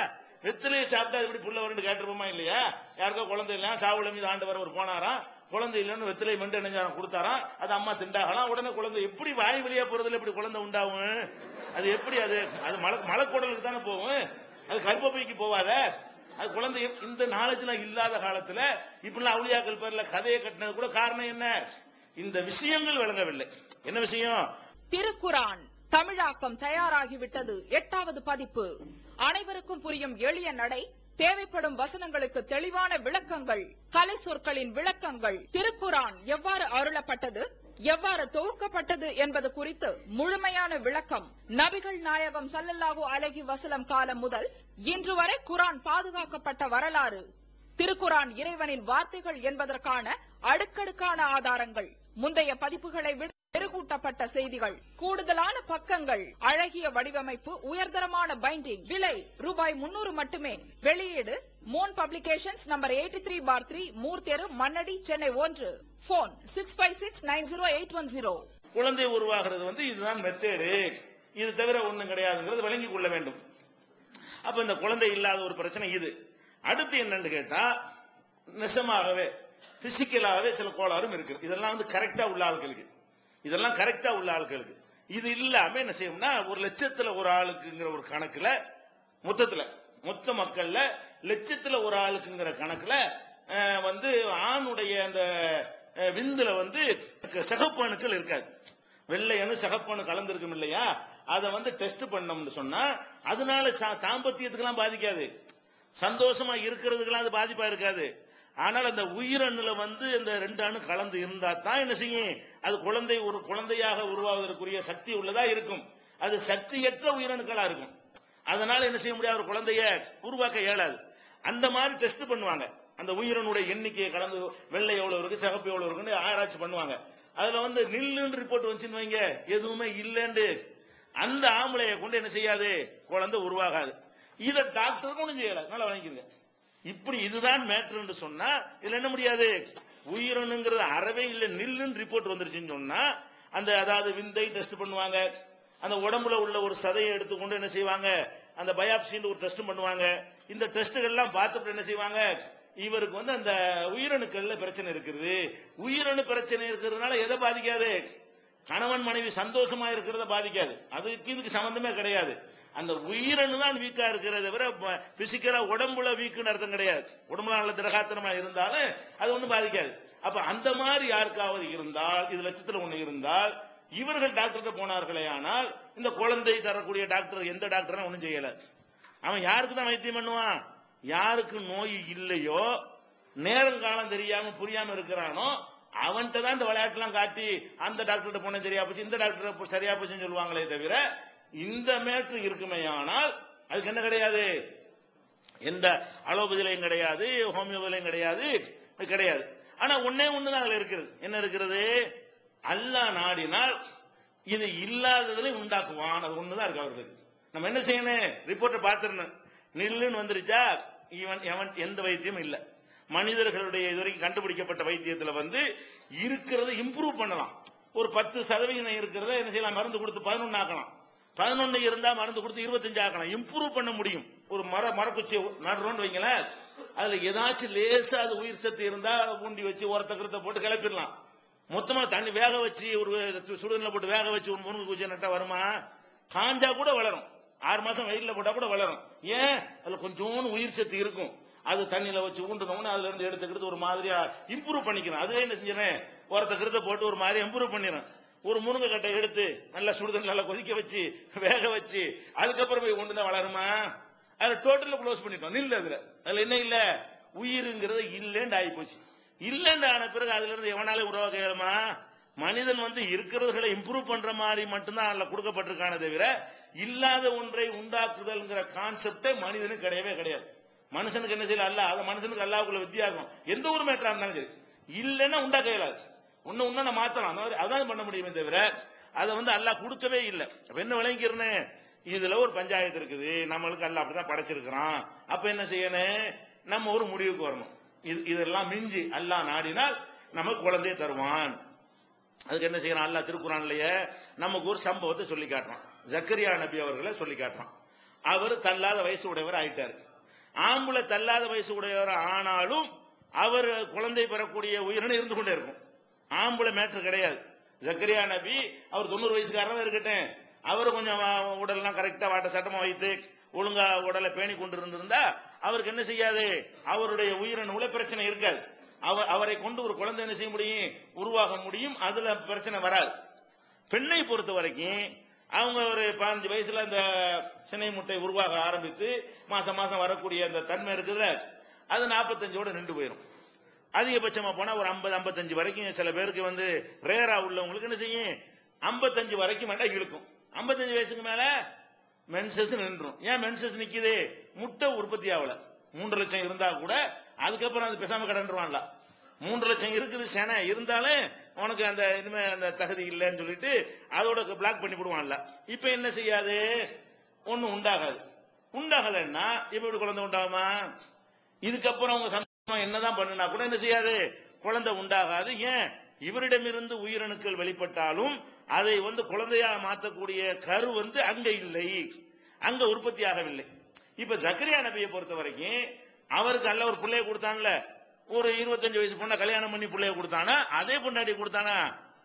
வெத்திலையை சாப்பிட்டா அது எப்படி புள்ள வரும்னு கேட்டிருப்போமா இல்லையா யாருக்கோ குழந்தை இல்லையா சாவுல மீது ஆண்டவர் ஒரு போனாராம் குழந்தை இல்லைன்னு வெத்திலை மெண்டு நெஞ்சாரம் கொடுத்தாராம் அது அம்மா திண்டாகலாம் உடனே குழந்தை எப்படி வாய் வழியா போறதுல எப்படி குழந்தை உண்டாகும் அது எப்படி அது அது மலை மலைக்குடலுக்கு தானே போகும் அது கர்ப்பப்பைக்கு போவாத அது குழந்தை எப்- இந்த நாலேஜ்லாம் இல்லாத காலத்துல இப்படிலாம் அவுளியாக்கள் பேர்ல கதையை கட்டினது கூட காரணம் என்ன இந்த விஷயங்கள் விளங்கவில்லை என்ன விஷயம் திருக்குரான் தமிழாக்கம் தயாராகிவிட்டது எட்டாவது பதிப்பு அனைவருக்கும் புரியும் எளிய நடை தேவைப்படும் வசனங்களுக்கு தெளிவான விளக்கங்கள் கலை சொற்களின் விளக்கங்கள் திருக்குரான் எவ்வாறு அருளப்பட்டது எவ்வாறு தொகுக்கப்பட்டது என்பது குறித்து முழுமையான விளக்கம் நபிகள் நாயகம் ஸல்லல்லாஹு அலைஹி வஸல்லம் காலம் முதல் இன்று வரை குரான் பாதுகாக்கப்பட்ட வரலாறு திருக்குரான் இறைவனின் வார்த்தைகள் என்பதற்கான அடுக்கடுக்கான ஆதாரங்கள் முந்தைய பதிப்புகளை விட மெருகூட்டப்பட்ட செய்திகள் கூடுதலான பக்கங்கள் அழகிய வடிவமைப்பு உயர்தரமான பைண்டிங் விலை ரூபாய் முன்னூறு மட்டுமே வெளியீடு மோன் பப்ளிகேஷன்ஸ் நம்பர் எயிட்டி த்ரீ பார் த்ரீ மூர் தெரு மண்ணடி சென்னை ஒன்று phone six five six nine zero eight one zero குழந்தை உருவாகிறது வந்து இதுதான் மெத்தேடு இது தவிர ஒண்ணும் கிடையாதுங்கிறது விளங்கிக் கொள்ள வேண்டும் அப்ப இந்த குழந்தை இல்லாத ஒரு பிரச்சனை இது அடுத்து என்னன்னு கேட்டா நிஜமாகவே பிசிக்கலாகவே சில கோளாறும் இருக்கு இதெல்லாம் வந்து கரெக்டா உள்ள ஆட்களுக்கு இதெல்லாம் கரெக்டா உள்ள ஆட்களுக்கு இது இல்லாம என்ன செய்யும்னா ஒரு லட்சத்துல ஒரு ஆளுக்குங்கிற ஒரு கணக்குல மொத்தத்துல மொத்த மக்கள்ல லட்சத்துல ஒரு ஆளுக்குங்கிற கணக்குல அஹ், வந்து ஆணுடைய அந்த அஹ், விந்துல வந்து சிகப்பு அணுக்கள் இருக்காது வெள்ளை அணு சிகப்பு அணு கலந்திருக்கும் இல்லையா அதை வந்து டெஸ்ட் பண்ணோம்னு சொன்னா அதனால சா- தாம்பத்தியத்துக்கெல்லாம் பாதிக்காது சந்தோஷமா இருக்கிறதுக்கெல்லாம் அது பாதிப்பா இருக்காது ஆனால் அந்த உயிரணுல வந்து இந்த ரெண்டு அணு கலந்து இருந்தா தான் என்ன செய்யும் அது குழந்தை ஒரு குழந்தையாக உருவாவதற்குரிய சக்தி உள்ளதா இருக்கும் அது சக்தியற்ற உயிரணுக்களா இருக்கும் அதனால என்ன செய்ய முடியாது ஒரு குழந்தைய உருவாக்க இயலாது அந்த மாதிரி டெஸ்ட் பண்ணுவாங்க அந்த உயிரனுடைய எண்ணிக்கையை கலந்து வெள்ளை எவ்வளவு இருக்கு சிகப்பு எவ்வளவு இருக்குன்னு ஆராய்ச்சி பண்ணுவாங்க அதுல வந்து நில்லுன்னு ரிப்போர்ட் வந்துச்சுன்னு வைங்க எதுவுமே இல்லைன்னு அந்த ஆம்பளைய கொண்டு என்ன செய்யாது குழந்தை உருவாகாது இத டாக்டருக்கும் ஒண்ணும் செய்யல நல்லா வாங்கிக்கிறங்க இப்படி இதுதான் மேட்ருன்னு சொன்னா இதுல என்ன முடியாது உயிரணுங்கிறது அறவே இல்ல நில்லுன்னு ரிப்போர்ட் வந்துருச்சுன்னு சொன்னா அந்த அதாவது விந்தை டெஸ்ட் பண்ணுவாங்க அந்த உடம்புல உள்ள ஒரு சதையை எடுத்துக்கொண்டு என்ன செய்வாங்க அந்த பயாப்சின்னு ஒரு டெஸ்ட் பண்ணுவாங்க இந்த டெஸ்ட்டுகள்லாம் பார்த்துட்டு என்ன செய்வாங்க இவருக்கு வந்து அந்த உயிரணுக்கள்ல பிரச்சனை இருக்குது உயிரணு பிரச்சனை இருக்கிறதுனால எதை பாதிக்காது கணவன் மனைவி சந்தோஷமா இருக்கிறத பாதிக்காது அதுக்கு இதுக்கு சம்பந்தமே கிடையாது அந்த உயிரணு தான் வீக்கா இருக்கிறத தவிர பிசிக்கலா உடம்புல வீக்குன்னு அர்த்தம் கிடையாது உடம்புல நல்ல திரகாத்தனமா இருந்தாலும் அது ஒண்ணும் பாதிக்காது அப்ப அந்த மாதிரி யாருக்காவது இருந்தால் இது லட்சத்துல ஒண்ணு இருந்தால் இவர்கள் டாக்டர்கிட்ட போனார்களே ஆனால் இந்த குழந்தை தரக்கூடிய டாக்டர் எந்த டாக்டரும் ஒண்ணும் செய்யல அவன் யாருக்கு தான் வைத்தியம் பண்ணுவான் யாருக்கு நோய் இல்லையோ நேரம் காலம் தெரியாம புரியாம இருக்கிறானோ அவன்கிட்ட தான் இந்த விளையாட்டுலாம் காட்டி அந்த டாக்டர்கிட்ட போன சரியா போச்சு இந்த டாக்டர் சரியா போச்சுன்னு சொல்லுவாங்களே தவிர இந்த மேட்ரு இருக்குமே ஆனால் அதுக்கு என்ன கிடையாது எந்த அலோபதிலையும் கிடையாது ஹோமியோபதிலையும் கிடையாது இது கிடையாது ஆனா ஒன்னே ஒண்ணுதான் அதுல இருக்கிறது என்ன இருக்கிறது அல்லாஹ் நாடினால் இது இல்லாததுல உண்டாக்குவான் அது ஒண்ணுதான் இருக்கு அவர்களுக்கு நம்ம என்ன செய்யணும் ரிப்போர்ட்டை பார்த்திருந்தோம் நில்லுன்னு வந்துருச்சா இவன் எவன் எந்த வைத்தியமும் இல்ல மனிதர்களுடைய இதுவரைக்கும் கண்டுபிடிக்கப்பட்ட வைத்தியத்துல வந்து இருக்கிறத இம்ப்ரூவ் பண்ணலாம் ஒரு பத்து சதவீதம் இருக்கிறத என்ன செய்யலாம் மருந்து கொடுத்து பதினொன்னு ஆக்கலாம் பதினொன்னு இருந்தா மருந்து கொடுத்து இருபத்தஞ்சு ஆக்கலாம் இம்ப்ரூவ் பண்ண முடியும் ஒரு மர மரக்குச்சி நடுறோம்னு வைங்களேன் அதுல ஏதாச்சும் லேசா அது உயிர் சத்து இருந்தா ஊண்டி வச்சு உரத்த கிரத்தை போட்டு கிளப்பிடலாம் மொத்தமா தண்ணி வேக வச்சு ஒரு சுடுதண்ணில போட்டு வேக வச்சு ஒரு முருங்கை குச்சி நட்டா வருமா காஞ்சா கூட வளரும் ஆறு மாசம் வெயில்ல போட்டா கூட வளரும் ஏன் அதுல கொஞ்சோண்டு உயிர் சத்து இருக்கும் அது தண்ணியில வச்சு ஊண்டுனோம்னு அதுல இருந்து எடுத்துக்கிட்டு ஒரு மாதிரியா இம்ப்ரூவ் பண்ணிக்கிறேன் அதுவே என்ன செஞ்சேன் ஒருத்த கிருத்த போட்டு ஒரு மாதிரி இம்ப்ரூவ் பண்ணிடுறேன் ஒரு முருங்கை கட்டை எடுத்து நல்லா சுடுதண்ணி நல்லா கொதிக்க வச்சு வேக வச்சு அதுக்கப்புறம் போய் கொண்டு வளருமா அதுல டோட்டலா க்ளோஸ் பண்ணிட்டோம் நில்ல அதுல அதுல என்ன இல்ல உயிருங்கிறது இல்லைன்னு ஆகி போச்சு இல்லைன்னு ஆன பிறகு அதுல இருந்து எவனால உருவாக்க இயலுமா மனிதன் வந்து இருக்கிறதுகளை இம்ப்ரூவ் பண்ற மாதிரி மட்டும்தான் அதுல கொடுக்கப்பட்டிருக்கானே தவிர இல்லாத ஒன்றை உண்டாக்குதல்ங்கிற கான்செப்டே மனிதனுக்கு கிடையவே கிடையாது மனுஷனுக்கு என்ன செய்யல அல்ல அது மனுஷனுக்கு அல்லாவுக்குள்ள வித்தியாசம் எந்த ஒரு மேட்டரா இருந்தாலும் சரி இல்லைன்னா உண்டாக்க இயலாது ஒன்னு ஒன்னு மாத்தலாம் அந்த மாதிரி அதான் பண்ண முடியுமே தவிர அதை வந்து அல்லாஹ் கொடுக்கவே இல்லை அப்ப என்ன விளங்கிறனே இதுல ஒரு பஞ்சாயத்து இருக்குது நம்மளுக்கு அல்லாஹ் அப்படிதான் படைச்சிருக்கிறான் அப்ப என்ன செய்யணும் நம்ம ஒரு முடிவுக்கு வரணும் இது இதெல்லாம் மிஞ்சி அல்லாஹ் நாடினால் நமக்கு குழந்தைய தருவான் அதுக்கு என்ன செய்யறான் அல்லாஹ் திருக்குறான்லயே நமக்கு ஒரு சம்பவத்தை சொல்லி காட்டுறான் ஜக்கரியா நபி அவர்களை சொல்லி காட்டுறான் அவர் தள்ளாத வயசு உடையவர் ஆயிட்டாரு ஆம்பளை தள்ளாத வயசு உடையவர் ஆனாலும் அவர் குழந்தை பெறக்கூடிய உயிரினம் இருந்து கொண்டே இருக்கும் ஆம்பளை மேட்ரு கிடையாது ஜக்கரியா நபி அவர் தொண்ணூறு வயசுக்காரன் இருக்கட்டும் அவர் கொஞ்சம் வ- உடல்லாம் கரெக்டா வாட்ட சட்டமா வைத்து ஒழுங்கா உடலை பேணி கொண்டு இருந்திருந்தா அவருக்கு என்ன செய்யாது அவருடைய உயிரணுல பிரச்சனை இருக்காது அவர் அவரை கொண்டு ஒரு குழந்தை என்ன செய்ய முடியும் உருவாக முடியும் அதுல பிரச்சனை வராது பெண்ணை பொறுத்த வரைக்கும் அவங்க ஒரு பதினஞ்சு வயசுல அந்த சினை முட்டை உருவாக ஆரம்பித்து மாசம் மாசம் வரக்கூடிய அந்த தன்மை இருக்குதுல அது நாற்பத்தஞ்சோட நின்று போயிடும் அதிகபட்சமா போனா ஒரு 50 55 வரைக்கும் சில பேருக்கு வந்து ரேரா உள்ளவங்களுக்கு என்ன செய்யும் 55 வரைக்கும் வேண்டாம் இழுக்கும் 55 வயசுக்கு மேல மென்சஸ் நின்றும் ஏன் மென்சஸ் நிக்குது முட்டை உற்பத்தி ஆகல மூன்று லட்சம் இருந்தா கூட அதுக்கப்புறம் அது பேசாம கடன்றுவான்ல மூன்று லட்சம் இருக்குது சேனை இருந்தாலும் உனக்கு அந்த இனிமே அந்த தகுதி இல்லைன்னு சொல்லிட்டு அதோட பிளாக் பண்ணி விடுவான்ல இப்ப என்ன செய்யாது ஒண்ணும் உண்டாகாது உண்டாகலைன்னா இப்ப இப்படி குழந்தை உண்டாகுமா இதுக்கப்புறம் அவங்க சந்தோஷமா என்னதான் பண்ணுனா கூட என்ன செய்யாது குழந்தை உண்டாகாது ஏன் இவரிடமிருந்து உயிரணுக்கள் வெளிப்பட்டாலும் அதை வந்து குழந்தையா மாற்றக்கூடிய கரு வந்து அங்க இல்லை அங்க உற்பத்தி ஆகவில்லை இப்ப ஜக்கரியா நபியை பொறுத்த வரைக்கும் அவருக்கு அல்ல ஒரு பிள்ளைய கொடுத்தான்ல ஒரு இருபத்தஞ்சு வயசு பொண்ணை கல்யாணம் பண்ணி பிள்ளைய கொடுத்தானா அதே பொண்டாட்டி கொடுத்தானா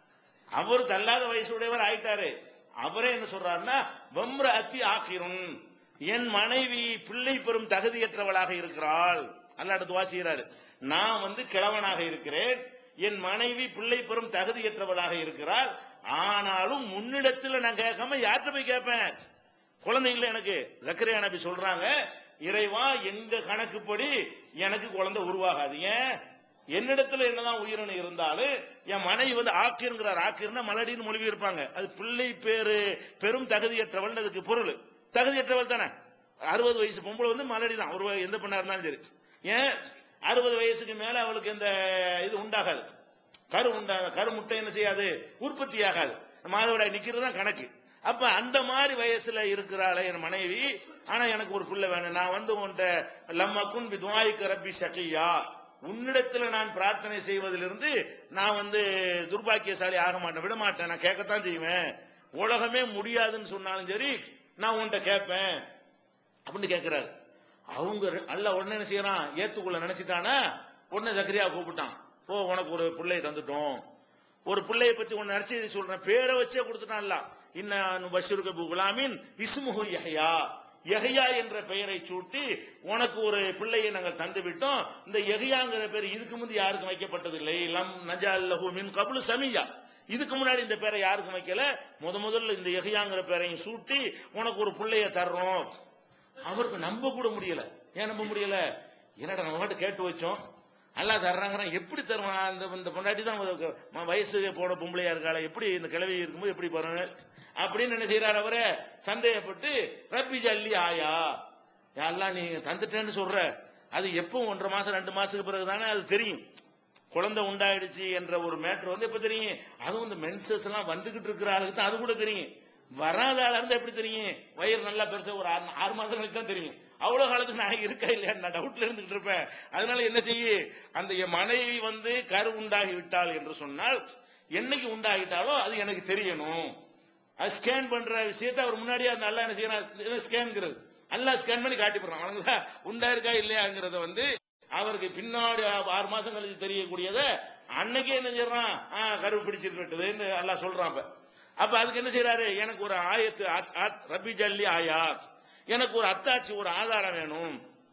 அவர் தள்ளாத வயசுடையவர் ஆயிட்டாரு அவரே என்ன சொல்றாருன்னா வம்ர அத்தி ஆக்கிரும் என் மனைவி பிள்ளை பெறும் தகுதியற்றவளாக இருக்கிறாள் அல்ல அடுத்து வாசிக்கிறாரு நான் வந்து கிழவனாக இருக்கிறேன் என் மனைவி பிள்ளை பெறும் தகுதியற்றவளாக இருக்கிறாள் ஆனாலும் முன்னிடத்துல நான் கேட்காம யார்கிட்ட போய் கேட்பேன் குழந்தை இல்லை எனக்கு ஜக்கரியா நபி சொல்றாங்க இறைவா எங்க கணக்குப்படி எனக்கு குழந்தை உருவாகாது ஏன் என்னிடத்துல என்னதான் உயிரணு இருந்தாலும் என் மனைவி வந்து ஆக்கிருங்கிறார் ஆக்கிருந்தா மலடின்னு மொழிவி இருப்பாங்க அது பிள்ளை பேரு பெரும் தகுதியற்றவள் அதுக்கு பொருள் தகுதியற்றவள் தானே அறுபது வயசு பொம்பளை வந்து மலடி தான் ஒரு எந்த பெண்ணா இருந்தாலும் சரி ஏன் அறுபது வயசுக்கு மேல அவளுக்கு இந்த இது உண்டாகாது கரு உண்டா கரு முட்டை என்ன செய்யாது உற்பத்தி ஆகாது மாதவிடாய் நிக்கிறது தான் கணக்கு அப்ப அந்த மாதிரி வயசுல இருக்கிறாளே என் மனைவி ஆனா எனக்கு ஒரு பிள்ளை வேணும் நான் வந்து உன்கிட்ட லம்மக்குன் துவாய்க்கு ரப்பி சகியா உன்னிடத்துல நான் பிரார்த்தனை செய்வதிலிருந்து நான் வந்து துர்பாக்கியசாலி ஆக மாட்டேன் விட மாட்டேன் நான் கேட்கத்தான் செய்வேன் உலகமே முடியாதுன்னு சொன்னாலும் சரி நான் உன்கிட்ட கேட்பேன் அப்படின்னு கேட்கிறாரு அவங்க ரெ- அல்ல உடனே என்ன செய்யறான் ஏத்துக்குள்ள நினைச்சிட்டானா உடனே ஜக்கரியா கூப்பிட்டான் ஓ உனக்கு ஒரு பிள்ளையை தந்துட்டோம் ஒரு பிள்ளையை பத்தி உன்னை நற்செய்தி சொல்றேன் பேரை வச்சே கொடுத்துட்டான்ல இன்னும் பஷீருக்கு குலாமின் இஸ்முஹு யஹ்யா யஹ்யா என்ற பெயரை சூட்டி உனக்கு ஒரு பிள்ளையை நாங்கள் தந்து விட்டோம் இந்த யஹ்யாங்கிற பேர் இதுக்கு முந்தி யாருக்கும் வைக்கப்பட்டதில்லை லம் நஜால் லஹு மின் கபுல் சமியா இதுக்கு முன்னாடி இந்த பேரை யாருக்கும் வைக்கல முத முதல்ல இந்த யஹ்யாங்கிற பேரையும் சூட்டி உனக்கு ஒரு பிள்ளைய தர்றோம் அவருக்கு நம்ப கூட முடியல ஏன் நம்ப முடியல என்னடா நம்ம பாட்டு கேட்டு வச்சோம் நல்லா தர்றாங்கிறான் எப்படி தருவான் அந்த இந்த பொண்டாட்டி தான் ஒரு ம- வயசு போன பொம்பளையா இருக்காளே எப்படி இந்த கிழவி இருக்கும்போது எப்படி பாருங்க அப்படின்னு என்ன செய்யறாரு அவரு சந்தேகப்பட்டு ரப்பி ஜல்லி ஆயா எல்லாம் நீ தந்துட்டேன்னு சொல்ற அது எப்போ ஒன்றரை மாசம் ரெண்டு மாசத்துக்கு பிறகு தானே அது தெரியும் குழந்தை உண்டாயிடுச்சு என்ற ஒரு மேட்ரு வந்து எப்ப தெரியும் அதுவும் இந்த மென்சஸ் எல்லாம் வந்துகிட்டு இருக்கிற ஆளுக்கு தான் அது கூட தெரியும் வராத ஆளா இருந்தா எப்படி தெரியும் வயிறு நல்லா பெருசா ஒரு ஆறு ஆறு மாசம் கழிச்சு தான் தெரியும் அவ்வளவு காலத்துக்கு நான் இருக்கா இல்லையா நான் டவுட்ல இருந்துகிட்டு இருப்பேன் அதனால என்ன செய்ய அந்த என் மனைவி வந்து கரு உண்டாகி விட்டாள் என்று சொன்னால் என்னைக்கு உண்டாகிட்டாலோ அது எனக்கு தெரியணும் அது ஸ்கேன் பண்ற விஷயத்தை அவர் முன்னாடியே அந்த அல்லா என்ன செய்யறான் ஸ்கேன்ங்கிறது அல்லா ஸ்கேன் பண்ணி காட்டி போடுறான் அவனுக்கு உண்டா இருக்கா இல்லையாங்கிறத வந்து அவருக்கு பின்னாடி ஆறு மாசம் கழிச்சு தெரியக்கூடியத அன்னைக்கே என்ன செய்யறான் ஆ, கருவு பிடிச்சிருக்கட்டுதுன்னு அல்லாஹ் சொல்றான் அப்ப அப்ப அதுக்கு என்ன செய்யறாரு எனக்கு ஒரு ஆயத்து ஆத்- ஆத்- ரப்பி ஜல்லி ஆயாத் எனக்கு ஒரு அத்தாட்சி ஒரு ஆதாரம் வேணும்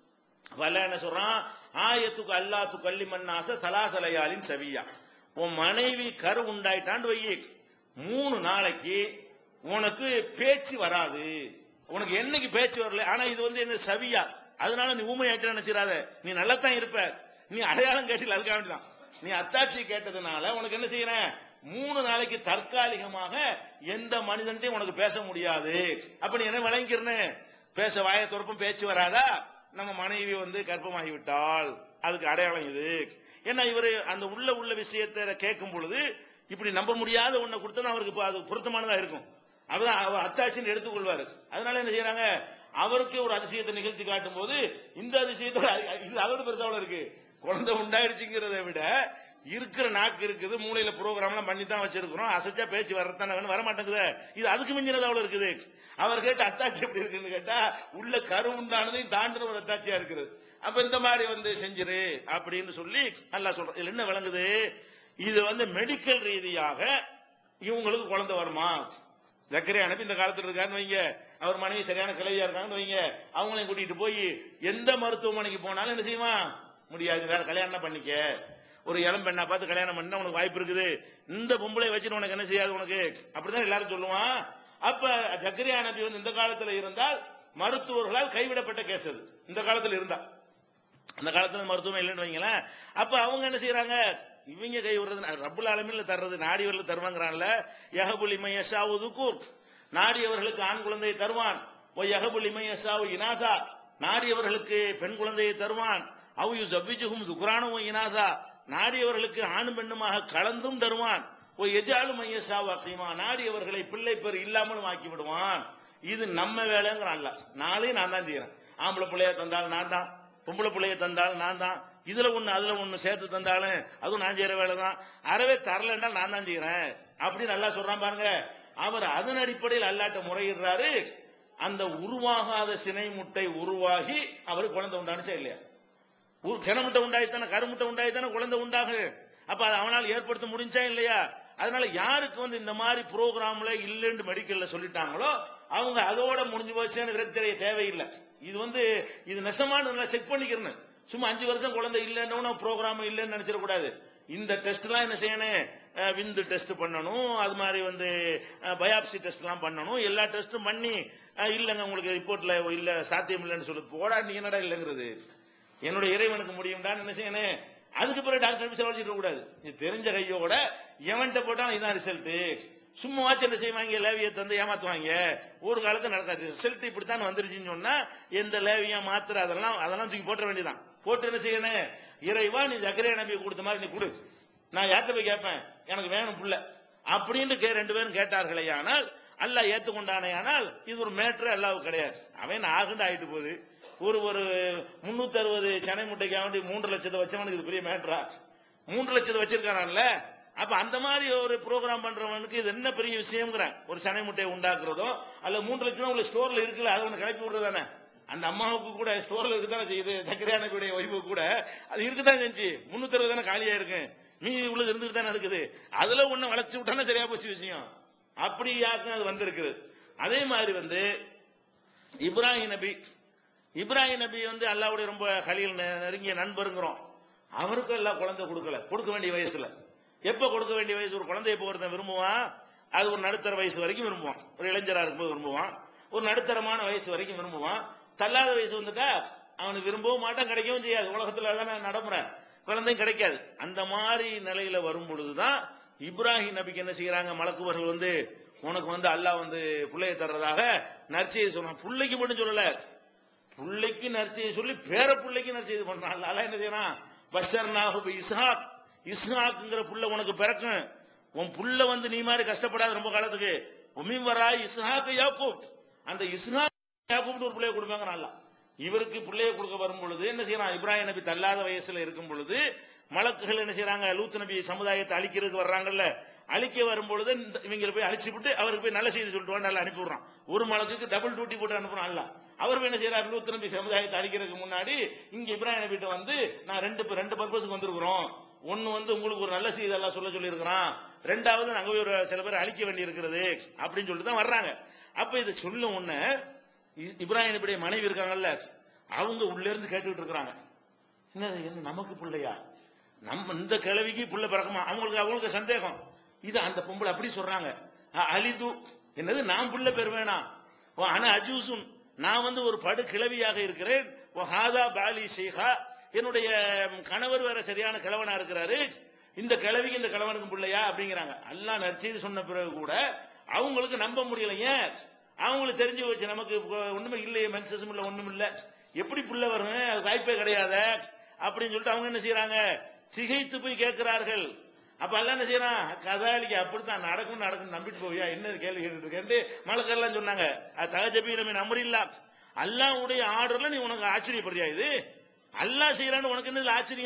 வல்ல என்ன சொல்றான் ஆயத்துக்கு அல்லாத்து கள்ளி மண்ணாச சலாசலையாலின் சவியா உன் மனைவி கரு உண்டாயிட்டான்னு வையி மூணு நாளைக்கு உனக்கு பேச்சு வராது உனக்கு என்னைக்கு பேச்சு வரல ஆனா இது வந்து என்ன சவியா அதனால நீ ஊமையாயிட்டு நினைச்சிடாத நீ நல்லா தான் இருப்ப நீ அடையாளம் கேட்டில அதுக்காக வேண்டிதான் நீ அத்தாட்சி கேட்டதுனால உனக்கு என்ன செய்யறேன் மூணு நாளைக்கு தற்காலிகமாக எந்த மனிதன்ட்டையும் உனக்கு பேச முடியாது அப்ப நீ என்ன விளங்கிக்கிறனே பேச வாய துறப்பும் பேச்சு வராதா நம்ம மனைவி வந்து கர்ப்பமாகி விட்டாள் அதுக்கு அடையாளம் இது ஏன்னா இவரு அந்த உள்ள உள்ள விஷயத்தை கேட்கும் பொழுது இப்படி நம்ப முடியாத ஒண்ணை கொடுத்தா அவருக்கு இப்ப அது பொருத்தமானதா இருக்கும் அவதான் அவர் அத்தாட்சின்னு எடுத்துக்கொள்வாரு அதனால என்ன செய்யறாங்க அவருக்கு ஒரு அதிசயத்தை நிகழ்த்தி காட்டும் போது இந்த அதிசயத்தோட இது அதோட பெருசாவில் இருக்கு குழந்தை உண்டாயிடுச்சுங்கிறத விட இருக்கிற நாக்கு இருக்குது மூளையில ப்ரோக்ராம்லாம் பண்ணி தான் வச்சிருக்கிறோம் அசைச்சா பேச்சு வரத்தானே வேணும் வர மாட்டேங்குது இது அதுக்கு மிஞ்சினது அவ்வளவு இருக்குது அவர் கேட்ட அத்தாட்சி எப்படி இருக்குன்னு கேட்டா உள்ள கரு உண்டானதையும் தாண்டின ஒரு அத்தாட்சியா இருக்குது அப்ப இந்த மாதிரி வந்து செஞ்சிரு அப்படின்னு சொல்லி நல்லா சொல்றோம் இதுல என்ன விளங்குது இது வந்து மெடிக்கல் ரீதியாக இவங்களுக்கு குழந்தை வருமா ஜக்கரே அனுப்பி இந்த காலத்துல இருக்காருன்னு வைங்க அவர் மனைவி சரியான கிளவியா இருக்காங்கன்னு வைங்க அவங்களையும் கூட்டிட்டு போய் எந்த மருத்துவமனைக்கு போனாலும் என்ன செய்வான் முடியாது வேற கல்யாணம் தான் பண்ணிக்க ஒரு இளம் பெண்ணா பார்த்து கல்யாணம் பண்ணா உனக்கு வாய்ப்பு இருக்குது இந்த பொம்பளை வச்சுட்டு உனக்கு என்ன செய்யாது உனக்கு அப்படிதான் எல்லாரும் சொல்லுவான் அப்ப ஜக்கரியா நபி வந்து இந்த காலத்துல இருந்தால் மருத்துவர்களால் கைவிடப்பட்ட கேஸ் அது இந்த காலத்துல இருந்தா அந்த காலத்துல மருத்துவம் இல்லைன்னு வைங்களேன் அப்ப அவங்க என்ன செய்யறாங்க இவங்க கை விடுறது ரப்புல் ஆலமின்ல தர்றது நாடியவர்கள் தருவாங்கிறான்ல யஹபுல் இமையஷாவு துக்கூர் நாடியவர்களுக்கு ஆண் குழந்தையை தருவான் ஓ யஹபுல் இமையஷாவு இனாதா நாடியவர்களுக்கு பெண் குழந்தையை தருவான் அவு யு ஜவ்விஜுகும் துக்குரானும் இனாதா நாடியவர்களுக்கு ஆணும் பெண்ணுமாக கலந்தும் தருவான் ஓ எஜாலும் மையஷாவு அக்கீமா நாடியவர்களை பிள்ளை பேர் இல்லாமலும் ஆக்கி விடுவான் இது நம்ம வேலைங்கிறான்ல நாளையும் நான் தான் செய்யறேன் ஆம்பளை பிள்ளைய தந்தாலும் நான் தான் பொம்பளை பிள்ளைய தந்தாலும் நான் தான் இதுல ஒண்ணு அதுல ஒண்ணு சேர்த்து தந்தாலும் அதுவும் நான் செய்யற வேலை தான் அறவே தரலன்னா நான் தான் செய்யறேன் அப்படின்னு நல்லா சொல்றான் பாருங்க அவர் அதன் அடிப்படையில் அல்லாட்ட முறையிடுறாரு அந்த உருவாகாத சினை முட்டை உருவாகி அவருக்கு குழந்தை உண்டானுச்சா இல்லையா ஒரு கிணமுட்டை உண்டாயித்தானே கருமுட்டை உண்டாயித்தானே குழந்தை உண்டாகு அப்ப அதை அவனால் ஏற்படுத்த முடிஞ்சா இல்லையா அதனால யாருக்கு வந்து இந்த மாதிரி ப்ரோக்ராம்ல இல்லைன்னு மெடிக்கல்ல சொல்லிட்டாங்களோ அவங்க அதோட முடிஞ்சு போச்சுன்னு விரக்திடைய தேவையில்லை இது வந்து இது நெசமான செக் பண்ணிக்கிறேன் சும்மா அஞ்சு வருஷம் குழந்தை இல்லைன்னு ப்ரோக்ராம் இல்லைன்னு நினைச்சிடக்கூடாது இந்த டெஸ்ட் எல்லாம் என்ன செய்யணும் அஹ், விந்து டெஸ்ட் பண்ணணும் அது மாதிரி வந்து பயாப்சி டெஸ்ட் எல்லாம் பண்ணணும் எல்லா டெஸ்டும் பண்ணி அஹ், இல்லைங்க உங்களுக்கு ரிப்போர்ட்ல இல்ல சாத்தியம் இல்லைன்னு சொல்லு போடா நீ என்னடா இல்லைங்கிறது என்னுடைய இறைவனுக்கு முடியும்டான்னு என்ன செய்யணும் அதுக்கு பிறகு டாக்டர் செலவழிச்சிட கூடாது இது தெரிஞ்ச கையோட எவன்கிட்ட போட்டாலும் இதான் ரிசல்ட் சும்மா வாட்ச் என்ன செய்வாங்க லேவியை தந்து ஏமாத்துவாங்க ஒரு காலத்துல நடக்காது ரிசல்ட் இப்படித்தான் வந்துருச்சுன்னு சொன்னா எந்த லேவியா மாத்திர அதெல்லாம் அதெல்லாம் தூக்கி போட்ட வேண்டியதான் போட்டு என்ன செய்யணும் இறைவா நீ ஜக்கரையா நம்பி கொடுத்த மாதிரி நீ கொடு நான் யார்கிட்ட போய் கேட்பேன் எனக்கு வேணும் புள்ள அப்படின்னு கே- ரெண்டு பேரும் கேட்டார்களே ஆனால் அல்லாஹ் ஏத்துக்கொண்டானே ஆனால் இது ஒரு மேட்ரு அல்லாவுக்கு கிடையாது அவன் ஆகுண்டு ஆயிட்டு போகுது ஒரு ஒரு முன்னூத்தி அறுபது சென்னை முட்டைக்கு வேண்டி மூன்று லட்சத்தை வச்சவனுக்கு இது பெரிய மேட்ரா மூன்று லட்சத்தை வச்சிருக்கானல்ல அப்ப அந்த மாதிரி ஒரு ப்ரோக்ராம் பண்றவனுக்கு இது என்ன பெரிய விஷயம்ங்கிறேன் ஒரு சனை முட்டையை உண்டாக்குறதோ அல்ல மூன்று லட்சம் உங்களுக்கு ஸ்டோர்ல இருக்குல்ல அதை ஒன்று கிளப்பி விடுறதானே அந்த அம்மாவுக்கு கூட ஸ்டோர்ல இருக்குதானே செய்யுது சக்கரையானக்கூடிய ஒய்ஃபு கூட அது இருக்குதான் செஞ்சு முன்னூத்தி அறுபது தானே காலியா இருக்கு மீதி உள்ளது இருந்துட்டு தானே இருக்குது அதுல ஒண்ணு வளர்ச்சி விட்டானே சரியா போச்சு விஷயம் அப்படியாக்கும் அது வந்திருக்குது அதே மாதிரி வந்து இப்ராஹிம் நபி இப்ராஹிம் நபி வந்து அல்லாவுடைய ரொம்ப கலியில் நெ- நெருங்கிய நண்பருங்கிறோம் அவருக்கும் எல்லாம் குழந்தை கொடுக்கல கொடுக்க வேண்டிய வயசுல எப்ப கொடுக்க வேண்டிய வயசு ஒரு குழந்தைய இப்போ ஒருத்தன் விரும்புவான் அது ஒரு நடுத்தர வயசு வரைக்கும் விரும்புவான் ஒரு இளைஞரா இருக்கும்போது விரும்புவான் ஒரு நடுத்தரமான வயசு வரைக்கும் விரும்புவான் தள்ளாத வயசு வந்துட்டா அவனுக்கு விரும்பவும் மாட்டான் கிடைக்கவும் செய்யாது உலகத்துல தானே நடைமுறை குழந்தையும் கிடைக்காது அந்த மாதிரி நிலையில வரும் பொழுதுதான் இப்ராஹிம் நபிக்கு என்ன செய்யறாங்க மலக்குவர்கள் வந்து உனக்கு வந்து அல்லாஹ் வந்து பிள்ளைய தர்றதாக நற்செய்தி சொன்னான் பிள்ளைக்கு மட்டும் சொல்லல புள்ளைக்கு நற்செய்தி சொல்லி பேர புள்ளைக்கு நற்செய்தி பண்றான் அல்லாஹ் என்ன செய்யறான் பஷர் நாகு இஸ்ஹாக் இஸ்ஹாக்ங்கிற புள்ள உனக்கு பிறக்கும் உன் புள்ள வந்து நீ மாதிரி கஷ்டப்படாத ரொம்ப காலத்துக்கு உமின் வராய் இஸ்ஹாக் யாக்கூப் அந்த இஸ்ஹாக் யாக்கூப்னு ஒரு பிள்ளைய கொடுப்பாங்க நல்லா இவருக்கு பிள்ளைய கொடுக்க வரும் பொழுது என்ன செய்யறான் இப்ராஹிம் நபி தள்ளாத வயசுல இருக்கும் பொழுது மலக்குகள் என்ன செய்யறாங்க லூத் நபி சமுதாயத்தை அழிக்கிறதுக்கு வர்றாங்கல்ல அழிக்க வரும் பொழுது இந்த- இவங்களை போய் அழிச்சு விட்டு அவருக்கு போய் நல்ல செய்தி சொல்லிட்டு வான்னு நல்லா அனுப்பி விடுறான் ஒரு மலக்குக்கு டபுள் டியூட்டி போட்டு அனுப்புறான் அல்ல அவர் போய் என்ன செய்யறாரு லூத் நபி சமுதாயத்தை அழிக்கிறதுக்கு முன்னாடி இங்க இப்ராஹிம் நபிட்ட வந்து நான் ரெண்டு ரெண்டு பர்பஸுக்கு வந்திருக்கிறோம் ஒன்னு வந்து உங்களுக்கு ஒரு நல்ல செய்தி எல்லாம் சொல்ல சொல்லி இருக்கிறான் ரெண்டாவது நாங்க போய் ஒரு சில பேர் அழிக்க வேண்டி இருக்கிறது அப்படின்னு சொல்லிட்டு தான் வர்றாங்க அப்ப இதை சொல்லும் உடனே இ- இப்ராஹிம் நபியுடைய மனைவி இருக்காங்கல்ல அவங்க உள்ள இருந்து கேட்டுக்கிட்டு இருக்கிறாங்க என்ன என்ன நமக்கு பிள்ளையா நம்ம இந்த கிழவிக்கு புள்ள பிறக்குமா அவங்களுக்கு அவங்களுக்கு சந்தேகம் இது அந்த பொம்பளை அப்படி சொல்றாங்க அ- அலிது என்னது நான் புள்ள பேர் வேணாம் ஓ அன அஜூசுன் நான் வந்து ஒரு படு கிழவியாக இருக்கிறேன் ஓ ஹாதா பாலி ஷேகா என்னுடைய கணவர் வேற சரியான கிழவனா இருக்கிறாரு இந்த கிழவிக்கு இந்த கிழவனுக்கு பிள்ளையா அப்படிங்கிறாங்க அல்லாஹ் நற்செய்தி சொன்ன பிறகு கூட அவங்களுக்கு நம்ப முடியல ஏன் அவங்களுக்கு தெரிஞ்சு வச்சு நமக்கு இப்போ ஒண்ணுமே இல்லையே மென்சஸும் இல்ல ஒண்ணும் இல்ல எப்படி புள்ள வரும் அது வாய்ப்பே கிடையாது அப்படின்னு சொல்லிட்டு அவங்க என்ன செய்யறாங்க திகைத்து போய் கேட்கிறார்கள் அப்ப எல்லாம் என்ன செய்யறான் கதாலிக்கு அப்படித்தான் நடக்கும் நடக்கும் நம்பிட்டு போவியா என்ன கேள்வி கேட்டுட்டு இருக்கேன்ட்டு மலக்கெல்லாம் சொன்னாங்க அது தகஜபி நம்ம நம்பரில்லா அல்லாஹ்வுடைய ஆர்டர்ல நீ உனக்கு ஆச்சரியப்படுறியா இது அல்லாஹ் செய்யறான்னு உனக்கு என்ன இதுல ஆச்சரியம்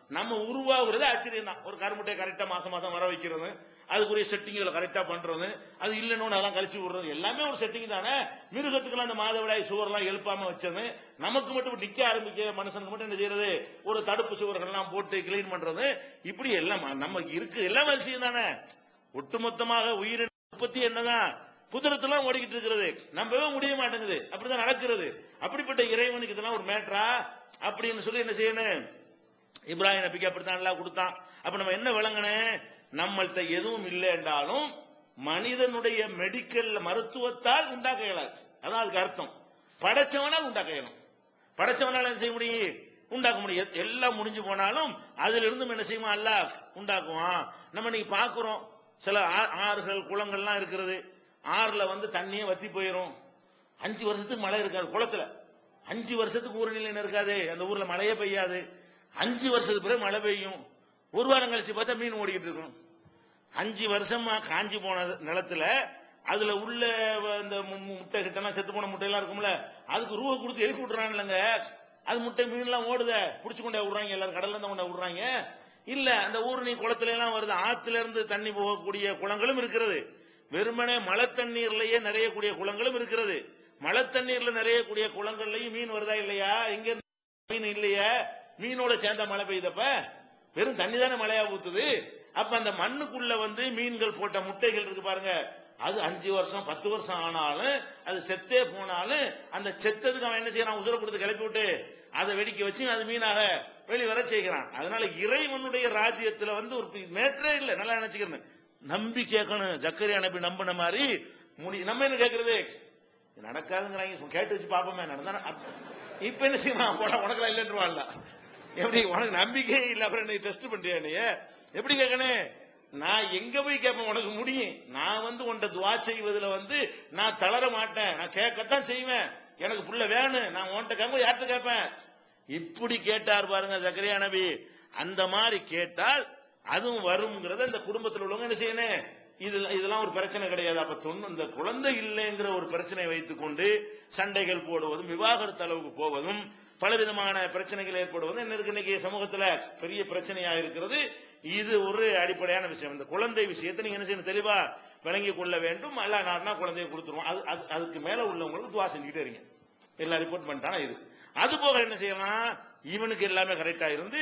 நம்ம உருவாகுறது ஆச்சரியம் தான் ஒரு கருமுட்டையை கரெக்டா மாசம் மாசம் வர வைக்கிறது அதுக்குரிய செட்டிங்களை கரெக்டா பண்றது அது இல்லைன்னு அதெல்லாம் கழிச்சு விடுறது எல்லாமே ஒரு செட்டிங் தானே மிருகத்துக்கெல்லாம் அந்த மாதவிடாய் சுவர்லாம் எழுப்பாம வச்சது நமக்கு மட்டும் நிக்க ஆரம்பிக்க மனுஷனுக்கு மட்டும் என்ன செய்யறது ஒரு தடுப்பு சுவர்கள் எல்லாம் போட்டு கிளீன் பண்றது இப்படி எல்லாம் நமக்கு இருக்கு எல்லாம் விஷயம் தானே ஒட்டுமொத்தமாக உயிரின உற்பத்தி என்னதான் புதிரத்தெல்லாம் ஓடிக்கிட்டு இருக்கிறது நம்பவே முடிய மாட்டேங்குது அப்படிதான் நடக்கிறது அப்படிப்பட்ட இறைவனுக்கு இதெல்லாம் ஒரு மேட்ரா அப்படின்னு சொல்லி என்ன செய்யணும் இப்ராஹிம் நபிக்கு அப்படித்தான் எல்லாம் கொடுத்தான் அப்ப நம்ம என்ன விளங்கணும் நம்மள்ட்ட எதுவும் இல்லை என்றாலும் மனிதனுடைய மெடிக்கல் மருத்துவத்தால் உண்டாக்க இயலாது அதான் அதுக்கு அர்த்தம் படைச்சவனால் உண்டாக்க இயலும் படைச்சவனால் என்ன செய்ய முடியும் உண்டாக்க முடியும் எல்லாம் முடிஞ்சு போனாலும் அதுல இருந்தும் என்ன செய்யுமா அல்ல உண்டாக்குவான் நம்ம நீங்க பாக்குறோம் சில ஆ- ஆறுகள் குளங்கள்லாம் இருக்கிறது ஆறுல வந்து தண்ணியே வத்தி போயிரும் அஞ்சு வருஷத்துக்கு மழை இருக்காது குளத்துல அஞ்சு வருஷத்துக்கு ஊர் நிலை இருக்காது அந்த ஊர்ல மழையே பெய்யாது அஞ்சு வருஷத்துக்கு பிறகு மழை பெய்யும் ஒரு வாரம் கழிச்சு பார்த்தா மீன் ஓடிக்கிட்டு இருக்கும் அஞ்சு வருஷமா காஞ்சி போன நிலத்துல அதுல உள்ள வ- இந்த மு- மு- முட்டை கிட்டலாம் செத்து போன முட்டையெல்லாம் இருக்கும்ல அதுக்கு ரூபா கொடுத்து எழுப்பி விட்டுறான்லங்க அது முட்டை மீன் எல்லாம் ஓடுத புடிச்சு கொண்டே விடுறாங்க எல்லாரும் கடல்ல இருந்து கொண்டே விடுறாங்க இல்ல அந்த ஊரணி குளத்துல எல்லாம் வருது ஆத்துல இருந்து தண்ணி போகக்கூடிய குளங்களும் இருக்கிறது வெறுமனே மழை தண்ணீர்லயே நிறையக்கூடிய குளங்களும் இருக்கிறது மழை தண்ணீர்ல நிறையக்கூடிய குளங்கள்லயும் மீன் வருதா இல்லையா இங்க இருந்து மீன் இல்லையா மீனோட சேர்ந்த மழை பெய்தப்ப வெறும் தண்ணி தானே மழையா ஊத்துது அப்ப அந்த மண்ணுக்குள்ள வந்து மீன்கள் போட்ட முட்டைகள் இருக்கு பாருங்க அது அஞ்சு வருஷம் பத்து வருஷம் ஆனாலும் அது செத்தே போனாலும் அந்த செத்ததுக்கு அவன் என்ன செய்யறான் உசுர கொடுத்து கிளப்பி விட்டு அதை வெடிக்க வச்சு அது மீனாக வெளிவர செய்கிறான் அதனால இறைவனுடைய ராஜ்யத்துல வந்து ஒரு மேற்றே இல்லை நல்லா நினைச்சுக்கிறேன் நம்பி கேட்கணும் ஜக்கரியா நம்பி நம்பின மாதிரி முடி நம்ம என்ன கேட்கறது நடக்காதுங்கிறாங்க சும்மா கேட்டு வச்சு பாப்போமே நடந்தா அப்- இப்ப என்ன செய்யலாம் போட உனக்கு இல்லைன்றவாள்ல எப்படி உனக்கு நம்பிக்கையே இல்ல அப்புறம் நீ டெஸ்ட் பண்றியா நீ எப்படி கேட்கணும் நான் எங்க போய் கேட்பேன் உனக்கு முடியும் நான் வந்து உன்ட துவா செய்வதுல வந்து நான் தளர மாட்டேன் நான் கேட்கத்தான் செய்வேன் எனக்கு புள்ள வேணும் நான் உன்கிட்ட கேட்ப யார்கிட்ட கேட்பேன் இப்படி கேட்டார் பாருங்க ஜக்கரியா நபி அந்த மாதிரி கேட்டால் அதுவும் வருங்கிறத இந்த குடும்பத்தில் உள்ளவங்க என்ன செய்யணும் இது இதெல்லாம் ஒரு பிரச்சனை கிடையாது அப்ப தொண்ணு இந்த குழந்தை இல்லைங்கிற ஒரு பிரச்சனையை வைத்துக்கொண்டு சண்டைகள் போடுவதும் விவாகரத்து அளவுக்கு போவதும் பலவிதமான பிரச்சனைகள் ஏற்படுவதும் என்ன இருக்கு இன்னைக்கு சமூகத்துல பெரிய பிரச்சனையா இருக்கிறது இது ஒரு அடிப்படையான விஷயம் இந்த குழந்தை விஷயத்தை நீங்க என்ன செய்யணும் தெளிவா விளங்கிக் கொள்ள வேண்டும் அல்ல நார்னா குழந்தையை கொடுத்துருவோம் அது அது- அதுக்கு மேல உள்ளவங்களுக்கு துவா செஞ்சுக்கிட்டே இருங்க எல்லாம் ரிப்போர்ட் பண்ணிட்டானா இது அது போக என்ன செய்யலாம் இவனுக்கு எல்லாமே கரெக்டா இருந்து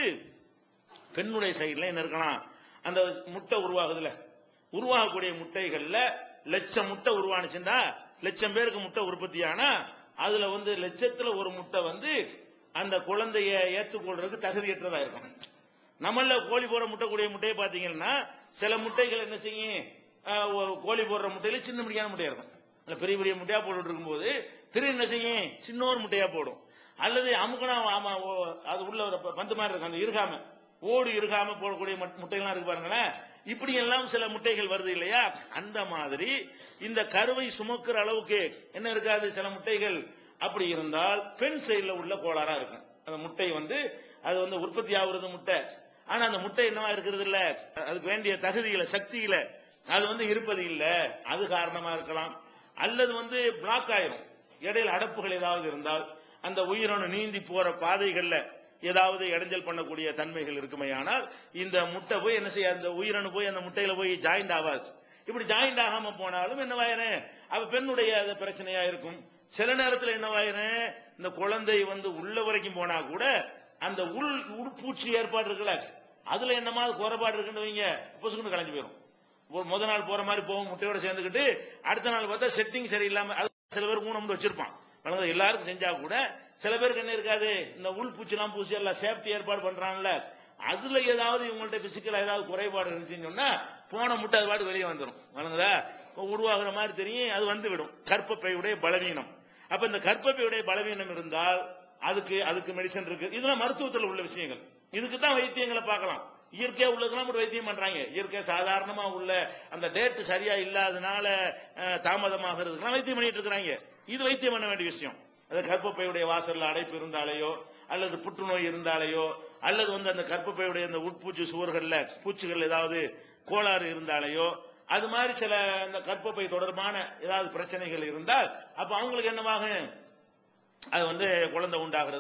பெண்ணுடைய சைடுல என்ன இருக்கலாம் அந்த முட்டை உருவாகுதுல உருவாகக்கூடிய முட்டைகள்ல லட்சம் முட்டை உருவானுச்சுன்னா லட்சம் பேருக்கு முட்டை உற்பத்தி ஆனா அதுல வந்து லட்சத்துல ஒரு முட்டை வந்து அந்த குழந்தைய ஏற்றுக்கொள்றதுக்கு தகுதியற்றதா இருக்கும் நம்மள கோழி போட முட்டைக்கூடிய முட்டையை பாத்தீங்கன்னா சில முட்டைகள் என்ன செய்யும் ஆஹ், ஒ- கோழி போடுற முட்டையில சின்ன முடியான முட்டையா இருக்கும் இல்ல பெரிய பெரிய முட்டையா போட்டுட்டு இருக்கும்போது திரு என்ன செய்யும் சின்ன ஒரு முட்டையா போடும் அல்லது அமுக்கனா ஆமா ஓ- அது உள்ள ஒரு ப- பந்து மாதிரி இருக்கும் அந்த இருகாம ஓடு இருகாம போடக்கூடிய மட்- முட்டைகள்லாம் இருக்கு பாருங்களேன் இப்படி எல்லாம் சில முட்டைகள் வருது இல்லையா அந்த மாதிரி இந்த கருவை சுமக்கிற அளவுக்கு என்ன இருக்காது சில முட்டைகள் அப்படி இருந்தால் பெண் சைடுல உள்ள கோளாறா இருக்கும் அந்த முட்டை வந்து அது வந்து உற்பத்தி ஆகுறது முட்டை ஆனா அந்த முட்டை என்னவா இருக்கிறது இல்ல அதுக்கு வேண்டிய தகுதியில சக்தியில அது வந்து இருப்பது இல்ல அது காரணமா இருக்கலாம் அல்லது வந்து பிளாக் ஆயிரும் இடையில அடப்புகள் ஏதாவது இருந்தால் அந்த உயிரணு நீந்தி போற பாதைகள்ல ஏதாவது இடைஞ்சல் பண்ணக்கூடிய தன்மைகள் இருக்குமையானால் இந்த முட்டை போய் என்ன செய்ய அந்த உயிரணு போய் அந்த முட்டையில போய் ஜாயிண்ட் ஆகாது இப்படி ஜாயிண்ட் ஆகாம போனாலும் என்னவாயிரும் அவ பெண்ணுடைய அது பிரச்சனையா இருக்கும் சில நேரத்துல என்னவாயிரும் இந்த குழந்தை வந்து உள்ள வரைக்கும் போனா கூட அந்த உள் உட்பூச்சி ஏற்பாடு இருக்குல்ல அதுல என்னமா குறைபாடு இருக்குன்னு வைங்க புசுக்குன்னு கலைஞ்சு போயிடும் ஒரு முத நாள் போற மாதிரி போகும் முட்டையோட சேர்ந்துக்கிட்டு அடுத்த நாள் பார்த்தா செட்டிங் சரியில்லாம அது சில பேர் ஊனம்னு வச்சிருப்பான் வழங்குது எல்லாருக்கும் செஞ்சா கூட சில பேருக்கு என்ன இருக்காது இந்த உள் பூச்சிலாம் பூசி எல்லாம் சேஃப்டி ஏற்பாடு பண்றாங்கல்ல அதுல ஏதாவது இவங்கள்ட்ட பிசிக்கலா ஏதாவது குறைபாடு இருந்துச்சுன்னு சொன்னா போன முட்டை அது பாட்டு வெளியே வந்துடும் வழங்குதா இப்ப உருவாகுற மாதிரி தெரியும் அது வந்து விடும் கற்பப்பையுடைய பலவீனம் அப்ப இந்த கற்பப்பையுடைய பலவீனம் இருந்தால் அதுக்கு அதுக்கு மெடிசன் இருக்கு இதெல்லாம் மருத்துவத்தில் உள்ள விஷயங்கள் இதுக்கு தான் வைத்தியங்களை பார்க்கலாம் இயற்கையா உள்ளதுக்கெல்லாம் மட்டும் வைத்தியம் பண்றாங்க இயற்கை சாதாரணமா உள்ள அந்த டேட் சரியா இல்லாதனால அஹ், தாமதமாகிறதுக்கெல்லாம் வைத்தியம் பண்ணிட்டு இருக்கிறாங்க இது வைத்தியம் பண்ண வேண்டிய விஷயம் அது கர்ப்பப்பையுடைய வாசல்ல அடைப்பு இருந்தாலேயோ அல்லது புற்றுநோய் இருந்தாலேயோ அல்லது வந்து அந்த கர்ப்பப்பையுடைய அந்த உட்பூச்சி சுவர்கள்ல பூச்சிகள் ஏதாவது கோளாறு இருந்தாலேயோ அது மாதிரி சில அந்த கர்ப்பப்பை தொடர்பான ஏதாவது பிரச்சனைகள் இருந்தால் அப்ப அவங்களுக்கு என்னவாகும் அது வந்து குழந்தை உண்டாகிறதுல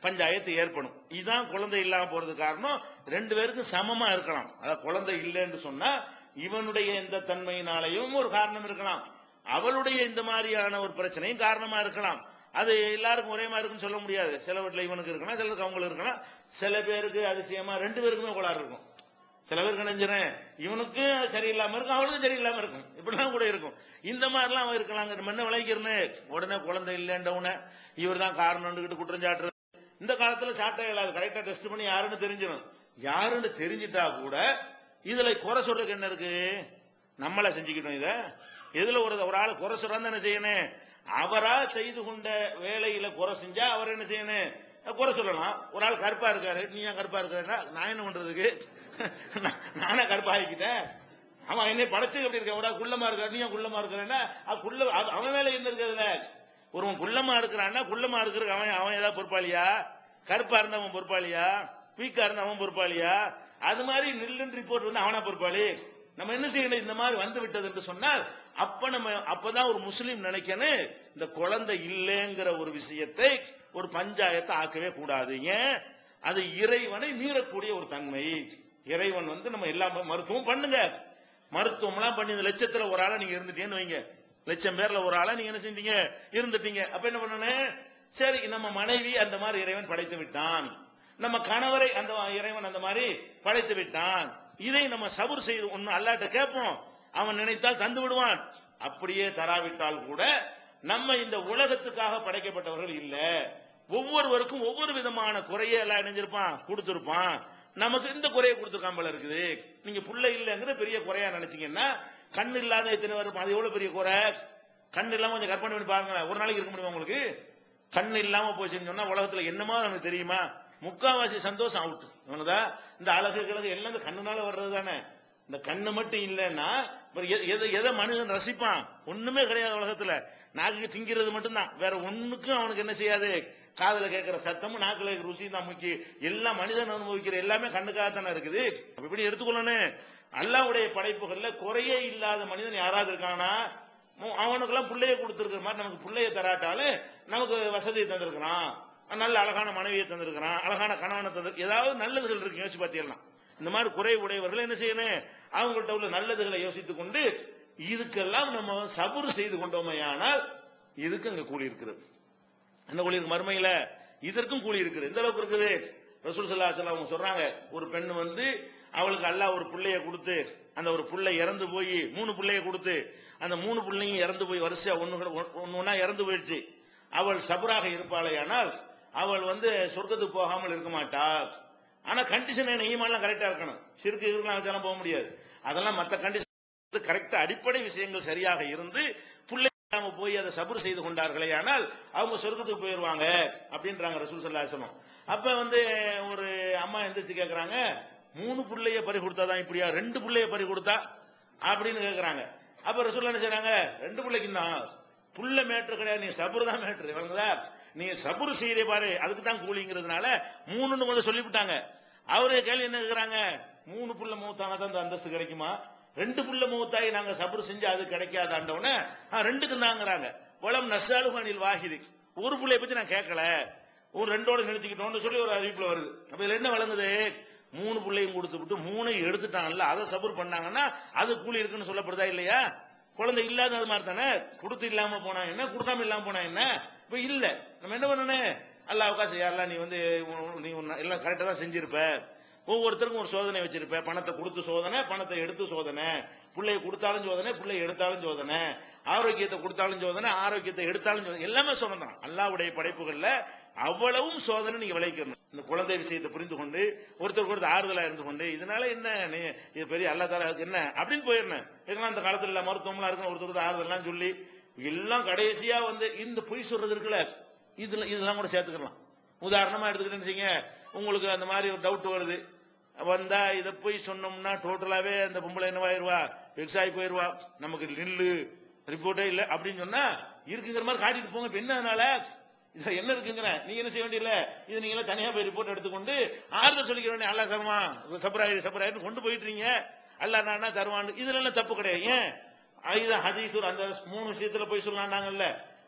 பஞ்சாயத்து ஏற்படும் இதுதான் குழந்தை இல்லாம போறதுக்கு காரணம் ரெண்டு பேருக்கும் சமமா இருக்கலாம் அதாவது குழந்தை இல்லைன்னு சொன்னா இவனுடைய எந்த தன்மையினாலையும் ஒரு காரணம் இருக்கலாம் அவளுடைய இந்த மாதிரியான ஒரு பிரச்சனையும் காரணமா இருக்கலாம் அது எல்லாருக்கும் ஒரே மாதிரி இருக்குன்னு சொல்ல முடியாது சில வீட்டுல இவனுக்கு இருக்கலாம் சிலருக்கு அவங்களுக்கு இருக்கலாம் சில பேருக்கு அதிசயமா ரெண்டு பேருக்குமே கோளாறு இருக்கும் சில பேருக்கு நினைஞ்சிறேன் இவனுக்கு சரியில்லாம இருக்கும் அவளுக்கும் சரியில்லாம இருக்கும் இப்படிலாம் கூட இருக்கும் இந்த மாதிரிலாம் அவன் இருக்கலாங்க நம்ம என்ன விளைக்கிறன்னு உடனே குழந்தை இல்லைன்றவன இவர் தான் காரணம்னு குற்றம் சாட்டுறது இந்த காலத்துல சாட்ட இயலாது கரெக்டா டெஸ்ட் பண்ணி யாருன்னு தெரிஞ்சிடும் யாருன்னு தெரிஞ்சிட்டா கூட இதுல குறை சொல்றதுக்கு என்ன இருக்கு நம்மள செஞ்சுக்கிட்டோம் இத எதுல ஒரு ஒரு ஆள் குறை சொல்றான்னு என்ன செய்யணும் அவரா செய்து கொண்ட வேலையில குறை செஞ்சா அவர் என்ன செய்யணும் குறை சொல்லலாம் ஒரு ஆள் கருப்பா இருக்காரு நீ ஏன் கருப்பா இருக்கிறா நான் என்ன பண்றதுக்கு நான்- நானே கருப்பா ஆகிக்கிட்டேன் அவன் என்னை படைச்சு எப்படி இருக்க ஒரு ஆள் குள்ளமா இருக்காரு நீ ஏன் குள்ளமா இருக்கிறேன்னா அவன் குள்ள அவ- அவன் மேல என்ன இருக்கு அதுல ஒருவன் குள்ளமா இருக்கிறான்னா குள்ளமா இருக்கிறதுக்கு அவன் அவன் ஏதாவது பொறுப்பாளியா கருப்பா இருந்தவன் பொறுப்பாளியா வீக்கா இருந்தவன் பொறுப்பாளியா அது மாதிரி நில்லுன்னு ரிப்போர்ட் வந்து அவனா பொறுப்பாளி நம்ம என்ன செய்யணும் இந்த மாதிரி வந்து விட்டது என்று சொன்னால் அப்ப நம்ம அப்பதான் ஒரு முஸ்லீம் நினைக்கணும் இந்த குழந்தை இல்லைங்கிற ஒரு விஷயத்தை ஒரு பஞ்சாயத்தை ஆக்கவே கூடாது ஏன் அது இறைவனை மீறக்கூடிய ஒரு தன்மை இறைவன் வந்து நம்ம எல்லா மருத்துவம் பண்ணுங்க மருத்துவம்லாம் பண்ணி இந்த லட்சத்துல ஒரு ஆளா நீங்க இருந்துட்டீங்கன்னு வைங்க லட்சம் பேர்ல ஒரு ஆளா நீங்க என்ன செஞ்சீங்க இருந்துட்டீங்க அப்ப என்ன பண்ணணும் சரி நம்ம மனைவி அந்த மாதிரி இறைவன் படைத்து விட்டான் நம்ம கணவரை அந்த இறைவன் அந்த மாதிரி படைத்து விட்டான் இதை நம்ம சபுர் செய்து ஒன்னு அல்லாட்ட கேட்போம் அவன் நினைத்தால் தந்து விடுவான் அப்படியே தராவிட்டால் கூட நம்ம இந்த உலகத்துக்காக படைக்கப்பட்டவர்கள் இல்ல ஒவ்வொருவருக்கும் ஒவ்வொரு விதமான குறையை எல்லாம் இணைஞ்சிருப்பான் கொடுத்திருப்பான் நமக்கு இந்த குறையை கொடுத்திருக்கான் போல இருக்குது நீங்க புள்ள இல்லைங்கிற பெரிய குறையா நினைச்சீங்கன்னா கண் இல்லாத எத்தனை பேர் இருப்பான் அது எவ்வளவு பெரிய குறை கண் இல்லாம கொஞ்சம் கற்பனை பண்ணி பாருங்களேன் ஒரு நாளைக்கு இருக்க முடியுமா உங்களுக்கு கண் இல்லாம போச்சுன்னு சொன்னா உலகத்துல என்னமா எனக்கு தெரியுமா முக்காவாசி சந்தோஷம் அவுட் இவனுதா இந்த அழகு கிழகு எல்லாம் இந்த கண்ணுனால வர்றது தானே இந்த கண்ணு மட்டும் இல்லைன்னா அப்புறம் எ- எதை எதை மனிதன் ரசிப்பான் ஒண்ணுமே கிடையாது உலகத்துல நாக்கு திங்கிறது மட்டும்தான் வேற ஒண்ணுக்கும் அவனுக்கு என்ன செய்யாது காதுல கேட்கிற சத்தமும் நாக்குல இருக்கிற ருசி தான் முக்கியம் எல்லாம் மனிதன் அனுபவிக்கிற எல்லாமே கண்ணுக்காக தானே இருக்குது அப்ப இப்படி எடுத்துக்கொள்ளணும் அல்லாவுடைய படைப்புகள்ல குறையே இல்லாத மனிதன் யாராவது இருக்கானா மு- அவனுக்கெல்லாம் பிள்ளைய கொடுத்துருக்கிற மாதிரி நமக்கு பிள்ளைய தராட்டாலும் நமக்கு வசதியை தந்திருக்கிறான் நல்ல அழகான மனைவியை தந்திருக்கிறான் அழகான கணவனை தந்து ஏதாவது நல்லதுகள் இருக்கு யோசிச்சு பார்த்தீங்கன்னா இந்த மாதிரி குறை உடையவர்கள் என்ன செய்யணும் அவங்கள்ட்ட உள்ள நல்லதுகளை யோசித்துக் கொண்டு இதுக்கெல்லாம் நம்ம சபுறு செய்து கொண்டோமையானால் இதுக்கு அங்க கூலி இருக்கிறது என்ன கூலி இருக்கு மறுமையில இதற்கும் கூலி இருக்குது எந்த அளவுக்கு இருக்குது ரசூல் ஸல்லல்லாஹு அலைஹி அவங்க சொல்றாங்க ஒரு பெண் வந்து அவளுக்கு அல்லாஹ் ஒரு புள்ளைய கொடுத்து அந்த ஒரு புள்ளை இறந்து போய் மூணு புள்ளைய கொடுத்து அந்த மூணு புள்ளையும் இறந்து போய் வரிசையா ஒண்ணு ஒண்ணு ஒண்ணா இறந்து போயிடுச்சு அவள் சபராக இருப்பாளேயானால் அவள் வந்து சொர்க்கத்துக்கு போகாமல் இருக்க மாட்டாள் ஆனா கண்டிஷன் என்ன ஈமான்லாம் கரெக்டா இருக்கணும் சிறுக்கு இருக்கலாம் வச்சாலும் போக முடியாது அதெல்லாம் மத்த கண்டிஷன் கரெக்டா அடிப்படை விஷயங்கள் சரியாக இருந்து புள்ளை இல்லாம போய் அதை சபுர் செய்து கொண்டார்களே ஆனால் அவங்க சொர்க்கத்துக்கு போயிருவாங்க அப்படின்றாங்க ரசூல் ஸல்லல்லாஹு அலைஹி வஸல்லம் அப்ப வந்து ஒரு அம்மா எந்திரிச்சு கேக்குறாங்க மூணு புள்ளைய பறி கொடுத்தாதான் இப்படியா ரெண்டு புள்ளைய பறி கொடுத்தா அப்படின்னு கேக்குறாங்க அப்ப ரசூல் என்ன செய்றாங்க ரெண்டு பிள்ளைக்கும் தான் புள்ள மேட்ரு கிடையாது நீ சபுர் தான் மேட்ரு விளங்குதா நீங்க சபுர் செய்யறே பாரு அதுக்கு தான் கூலிங்கிறதுனால மூணுன்னு முதல்ல சொல்லிவிட்டாங்க அவரு கேள்வி என்ன கேக்குறாங்க மூணு புள்ள மூத்தாங்க தான் இந்த அந்தஸ்து கிடைக்குமா ரெண்டு புள்ள மூத்தாகி நாங்க சபுர் செஞ்சு அது கிடைக்காத ஆண்டவன ரெண்டுக்கு தாங்கிறாங்க வளம் நசாலுகானில் வாகிது ஒரு புள்ளைய பத்தி நான் கேட்கல ஒரு ரெண்டோட நிறுத்திக்கிட்டோம்னு சொல்லி ஒரு அறிவிப்புல வருது அப்ப இதுல என்ன வழங்குது மூணு புள்ளையும் கொடுத்து விட்டு மூணையும் எடுத்துட்டாங்கல்ல அதை சபுர் பண்ணாங்கன்னா அது கூலி இருக்குன்னு சொல்லப்படுதா இல்லையா குழந்தை இல்லாத அது மாதிரி தானே கொடுத்து இல்லாம போனா என்ன கொடுக்காம இல்லாம போனா என்ன இப்ப இல்ல நம்ம என்ன பண்ணணும் அல்ல அவகாசம் யாரெல்லாம் நீ வந்து உ- நீ உன்ன- எல்லாம் கரெக்டா தான் செஞ்சிருப்ப ஒவ்வொருத்தருக்கும் ஒரு சோதனை வச்சிருப்ப பணத்தை கொடுத்து சோதனை பணத்தை எடுத்து சோதனை பிள்ளைய கொடுத்தாலும் சோதனை பிள்ளைய எடுத்தாலும் சோதனை ஆரோக்கியத்தை கொடுத்தாலும் சோதனை ஆரோக்கியத்தை எடுத்தாலும் சோதனை எல்லாமே சோதனை தான் அல்லாவுடைய படைப்புகள்ல அவ்வளவும் சோதனை நீங்க விளைக்கணும் இந்த குழந்தை விஷயத்தை புரிந்து கொண்டு ஒருத்தருக்கு ஒருத்தர் ஆறுதலா இருந்து கொண்டு இதனால என்ன நீ இது பெரிய அல்லா தாலா என்ன அப்படின்னு போயிடணும் இதெல்லாம் அந்த காலத்துல மருத்துவம்லாம் இருக்கணும் ஒருத்தர் ஒருத்தர் ஆறுதல்லாம் சொல்லி எல்லாம் கடைசியா வந்து இந்த பொய் சொல்றது இருக்குல்ல இதுல இதெல்லாம் கூட சேர்த்துக்கலாம் உதாரணமா எடுத்துக்கிட்டேன்னு வச்சுங்க உங்களுக்கு அந்த மாதிரி ஒரு டவுட் வருது வந்தா இதை போய் சொன்னோம்னா டோட்டலாவே அந்த பொம்பளை என்னவாயிருவா வெக்ஸ் ஆகி போயிருவா நமக்கு நில்லு ரிப்போர்ட்டே இல்ல அப்படின்னு சொன்னா இருக்குங்கிற மாதிரி காட்டிட்டு போங்க இப்ப என்ன அதனால இதுல என்ன இருக்குங்கிற நீங்க என்ன செய்ய வேண்டியதில்ல இது நீங்க எல்லாம் தனியா போய் ரிப்போர்ட் எடுத்துக்கொண்டு ஆறுதல் சொல்லிக்கிற வேண்டிய அல்லா தருவான் சப்ராயிரு சப்ராயிரு கொண்டு போயிட்டுறீங்க அல்லா நானா தருவான் இதுல எல்லாம் தப்பு கிடையாது ஏன் இது ஹதீசூர் அந்த மூணு விஷயத்துல போய் சொல்லாண்டாங்கல்ல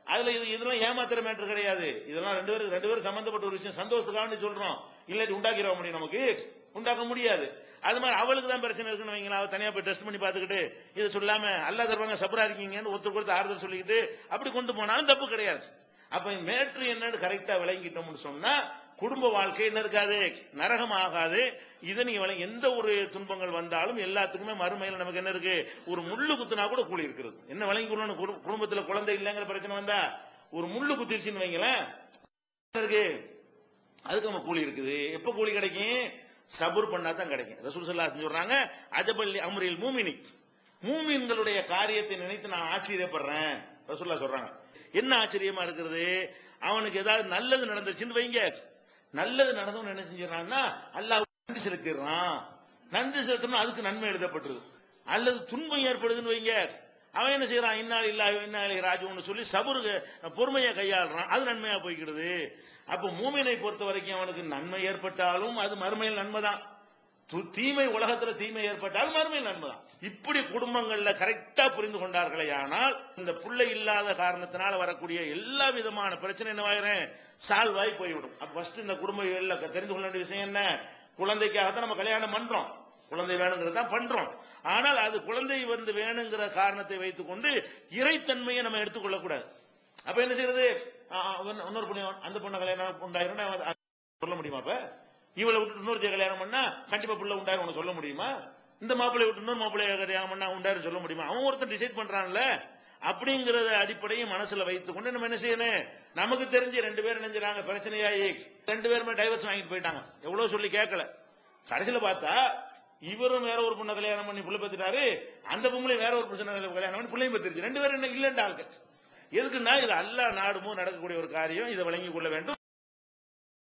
அதுல இது இதெல்லாம் ஏமாத்துற மேட்டர் கிடையாது இதெல்லாம் ரெண்டு பேரும் ரெண்டு பேரும் சம்பந்தப்பட்ட ஒரு விஷயம் சந்தோஷத்துக்காக சொல்றோம் இல்லாட்டி உண்டாக்கிட முடியும் நமக்கு உண்டாக்க முடியாது அது மாதிரி அவளுக்கு தான் பிரச்சனை இருக்குன்னு வைங்களா அவ தனியா போய் டெஸ்ட் பண்ணி பார்த்துக்கிட்டு இது சொல்லாம அல்லா தருவாங்க சபரா இருக்கீங்கன்னு ஒருத்தர் கொடுத்து ஆறுதல் சொல்லிக்கிட்டு அப்படி கொண்டு போனாலும் தப்பு கிடையாது அப்ப மேட்ரு என்னன்னு கரெக்டா விளங்கிட்டோம்னு சொன்னா குடும்ப வாழ்க்கை என்ன இருக்காது நரகம் ஆகாது இதை நீங்க விளங்கி எந்த ஒரு துன்பங்கள் வந்தாலும் எல்லாத்துக்குமே மறுமையில நமக்கு என்ன இருக்கு ஒரு முள்ளு குத்துனா கூட கூலி இருக்கிறது என்ன விளங்கி கொள்ளணும் குடு- குடும்பத்துல குழந்தை இல்லைங்கிற பிரச்சனை வந்தா ஒரு முள்ளு குத்திருச்சுன்னு வைங்களேன் என்ன இருக்கு அதுக்கு நம்ம கூலி இருக்குது எப்ப கூலி கிடைக்கும் சபுர் பண்ணா தான் கிடைக்கும் ரசூல் ஸல்லல்லாஹு அலைஹி சொல்றாங்க அஜபல்லி அம்ரில் மூமினி மூமின்களுடைய காரியத்தை நினைத்து நான் ஆச்சரியப்படுறேன் ரசூல்லா சொல்றாங்க என்ன ஆச்சரியமா இருக்கிறது அவனுக்கு ஏதாவது நல்லது நடந்துச்சுன்னு வைங்க நல்லது நடந்தவன் என்ன செஞ்சிடறான்னா அல்லாஹ் நன்றி செலுத்திடுறான் நன்றி செலுத்தணும் அதுக்கு நன்மை எழுதப்பட்டது அல்லது துன்பம் ஏற்படுதுன்னு வைங்க அவன் என்ன செய்யறான் இன்னால் இல்லா இன்னாலே ராஜுன்னு சொல்லி சபுரு பொறுமையை கையாளுறான் அது நன்மையா போய்க்கிடுது அப்ப மூமினை பொறுத்த வரைக்கும் அவனுக்கு நன்மை ஏற்பட்டாலும் அது மறுமையில் நன்மைதான் து- தீமை உலகத்துல தீமை ஏற்பட்டாலும் மறுமையில் நன்மைதான் இப்படி குடும்பங்கள்ல கரெக்டா புரிந்து கொண்டார்களே ஆனால் இந்த புள்ளை இல்லாத காரணத்தினால வரக்கூடிய எல்லா விதமான பிரச்சனை என்னவாயிரும் சால்வ் ஆகி போய்விடும் அப்ப ஃபர்ஸ்ட் இந்த குடும்பங்கள்ல தெரிந்து கொள்ள வேண்டிய விஷயம் என்ன குழந்தைக்காகத்தான் நம்ம கல்யாணம் பண்றோம் குழந்தை வேணுங்கிறது தான் பண்றோம் ஆனால் அது குழந்தை வந்து வேணுங்கிற காரணத்தை வைத்துக்கொண்டு இறைத்தன்மையை நம்ம எடுத்துக்கொள்ள கூடாது அப்ப என்ன செய்யறது ஆ, ஆ, இன்னொரு- இன்னொரு பொண்ணு அந்த பொண்ணை கல்யாணம் உண்டாயிரும்னா அது சொல்ல முடியுமா அப்ப இவளை விட்டு இன்னொரு கல்யாணம் பண்ணா கண்டிப்பா புள்ள உண்டாயிரும் உனக்கு சொல்ல முடியுமா இந்த மாப்பிள்ளை விட்டு இன்னொரு மாப்பிள்ளை கல்யாணம் பண்ணா உண்டாயிரும் சொல்ல முடியுமா அவன் ஒருத்தன் டிசைட் பண்றான்ல அப்படிங்கறத அடிப்படையை மனசுல வைத்துக்கொண்டு நம்ம என்ன செய்யணும் நமக்கு தெரிஞ்சு ரெண்டு பேரும் நினைஞ்சாங்க பிரச்சனையாயி ரெண்டு பேருமே டைவர்ஸ் வாங்கிட்டு போயிட்டாங்க எவ்வளவு சொல்லி கேட்கல கடைசியில பார்த்தா இவரும் வேற ஒரு பொண்ணை கல்யாணம் பண்ணி புள்ள பெத்துட்டாரு அந்த பொம்பளை வேற ஒரு பிரச்சனை கல்யாணம் பண்ணி பிள்ளையும் பெத்துருச்சு ரெண்டு பேரும் என்ன இல்லைன்ற ஆளுக்கு எதுக்குன்னா இது அல்லா நாடுமோ நடக்கக்கூடிய ஒரு காரியம் இதை வழங்கிக் கொள்ள வேண்டும்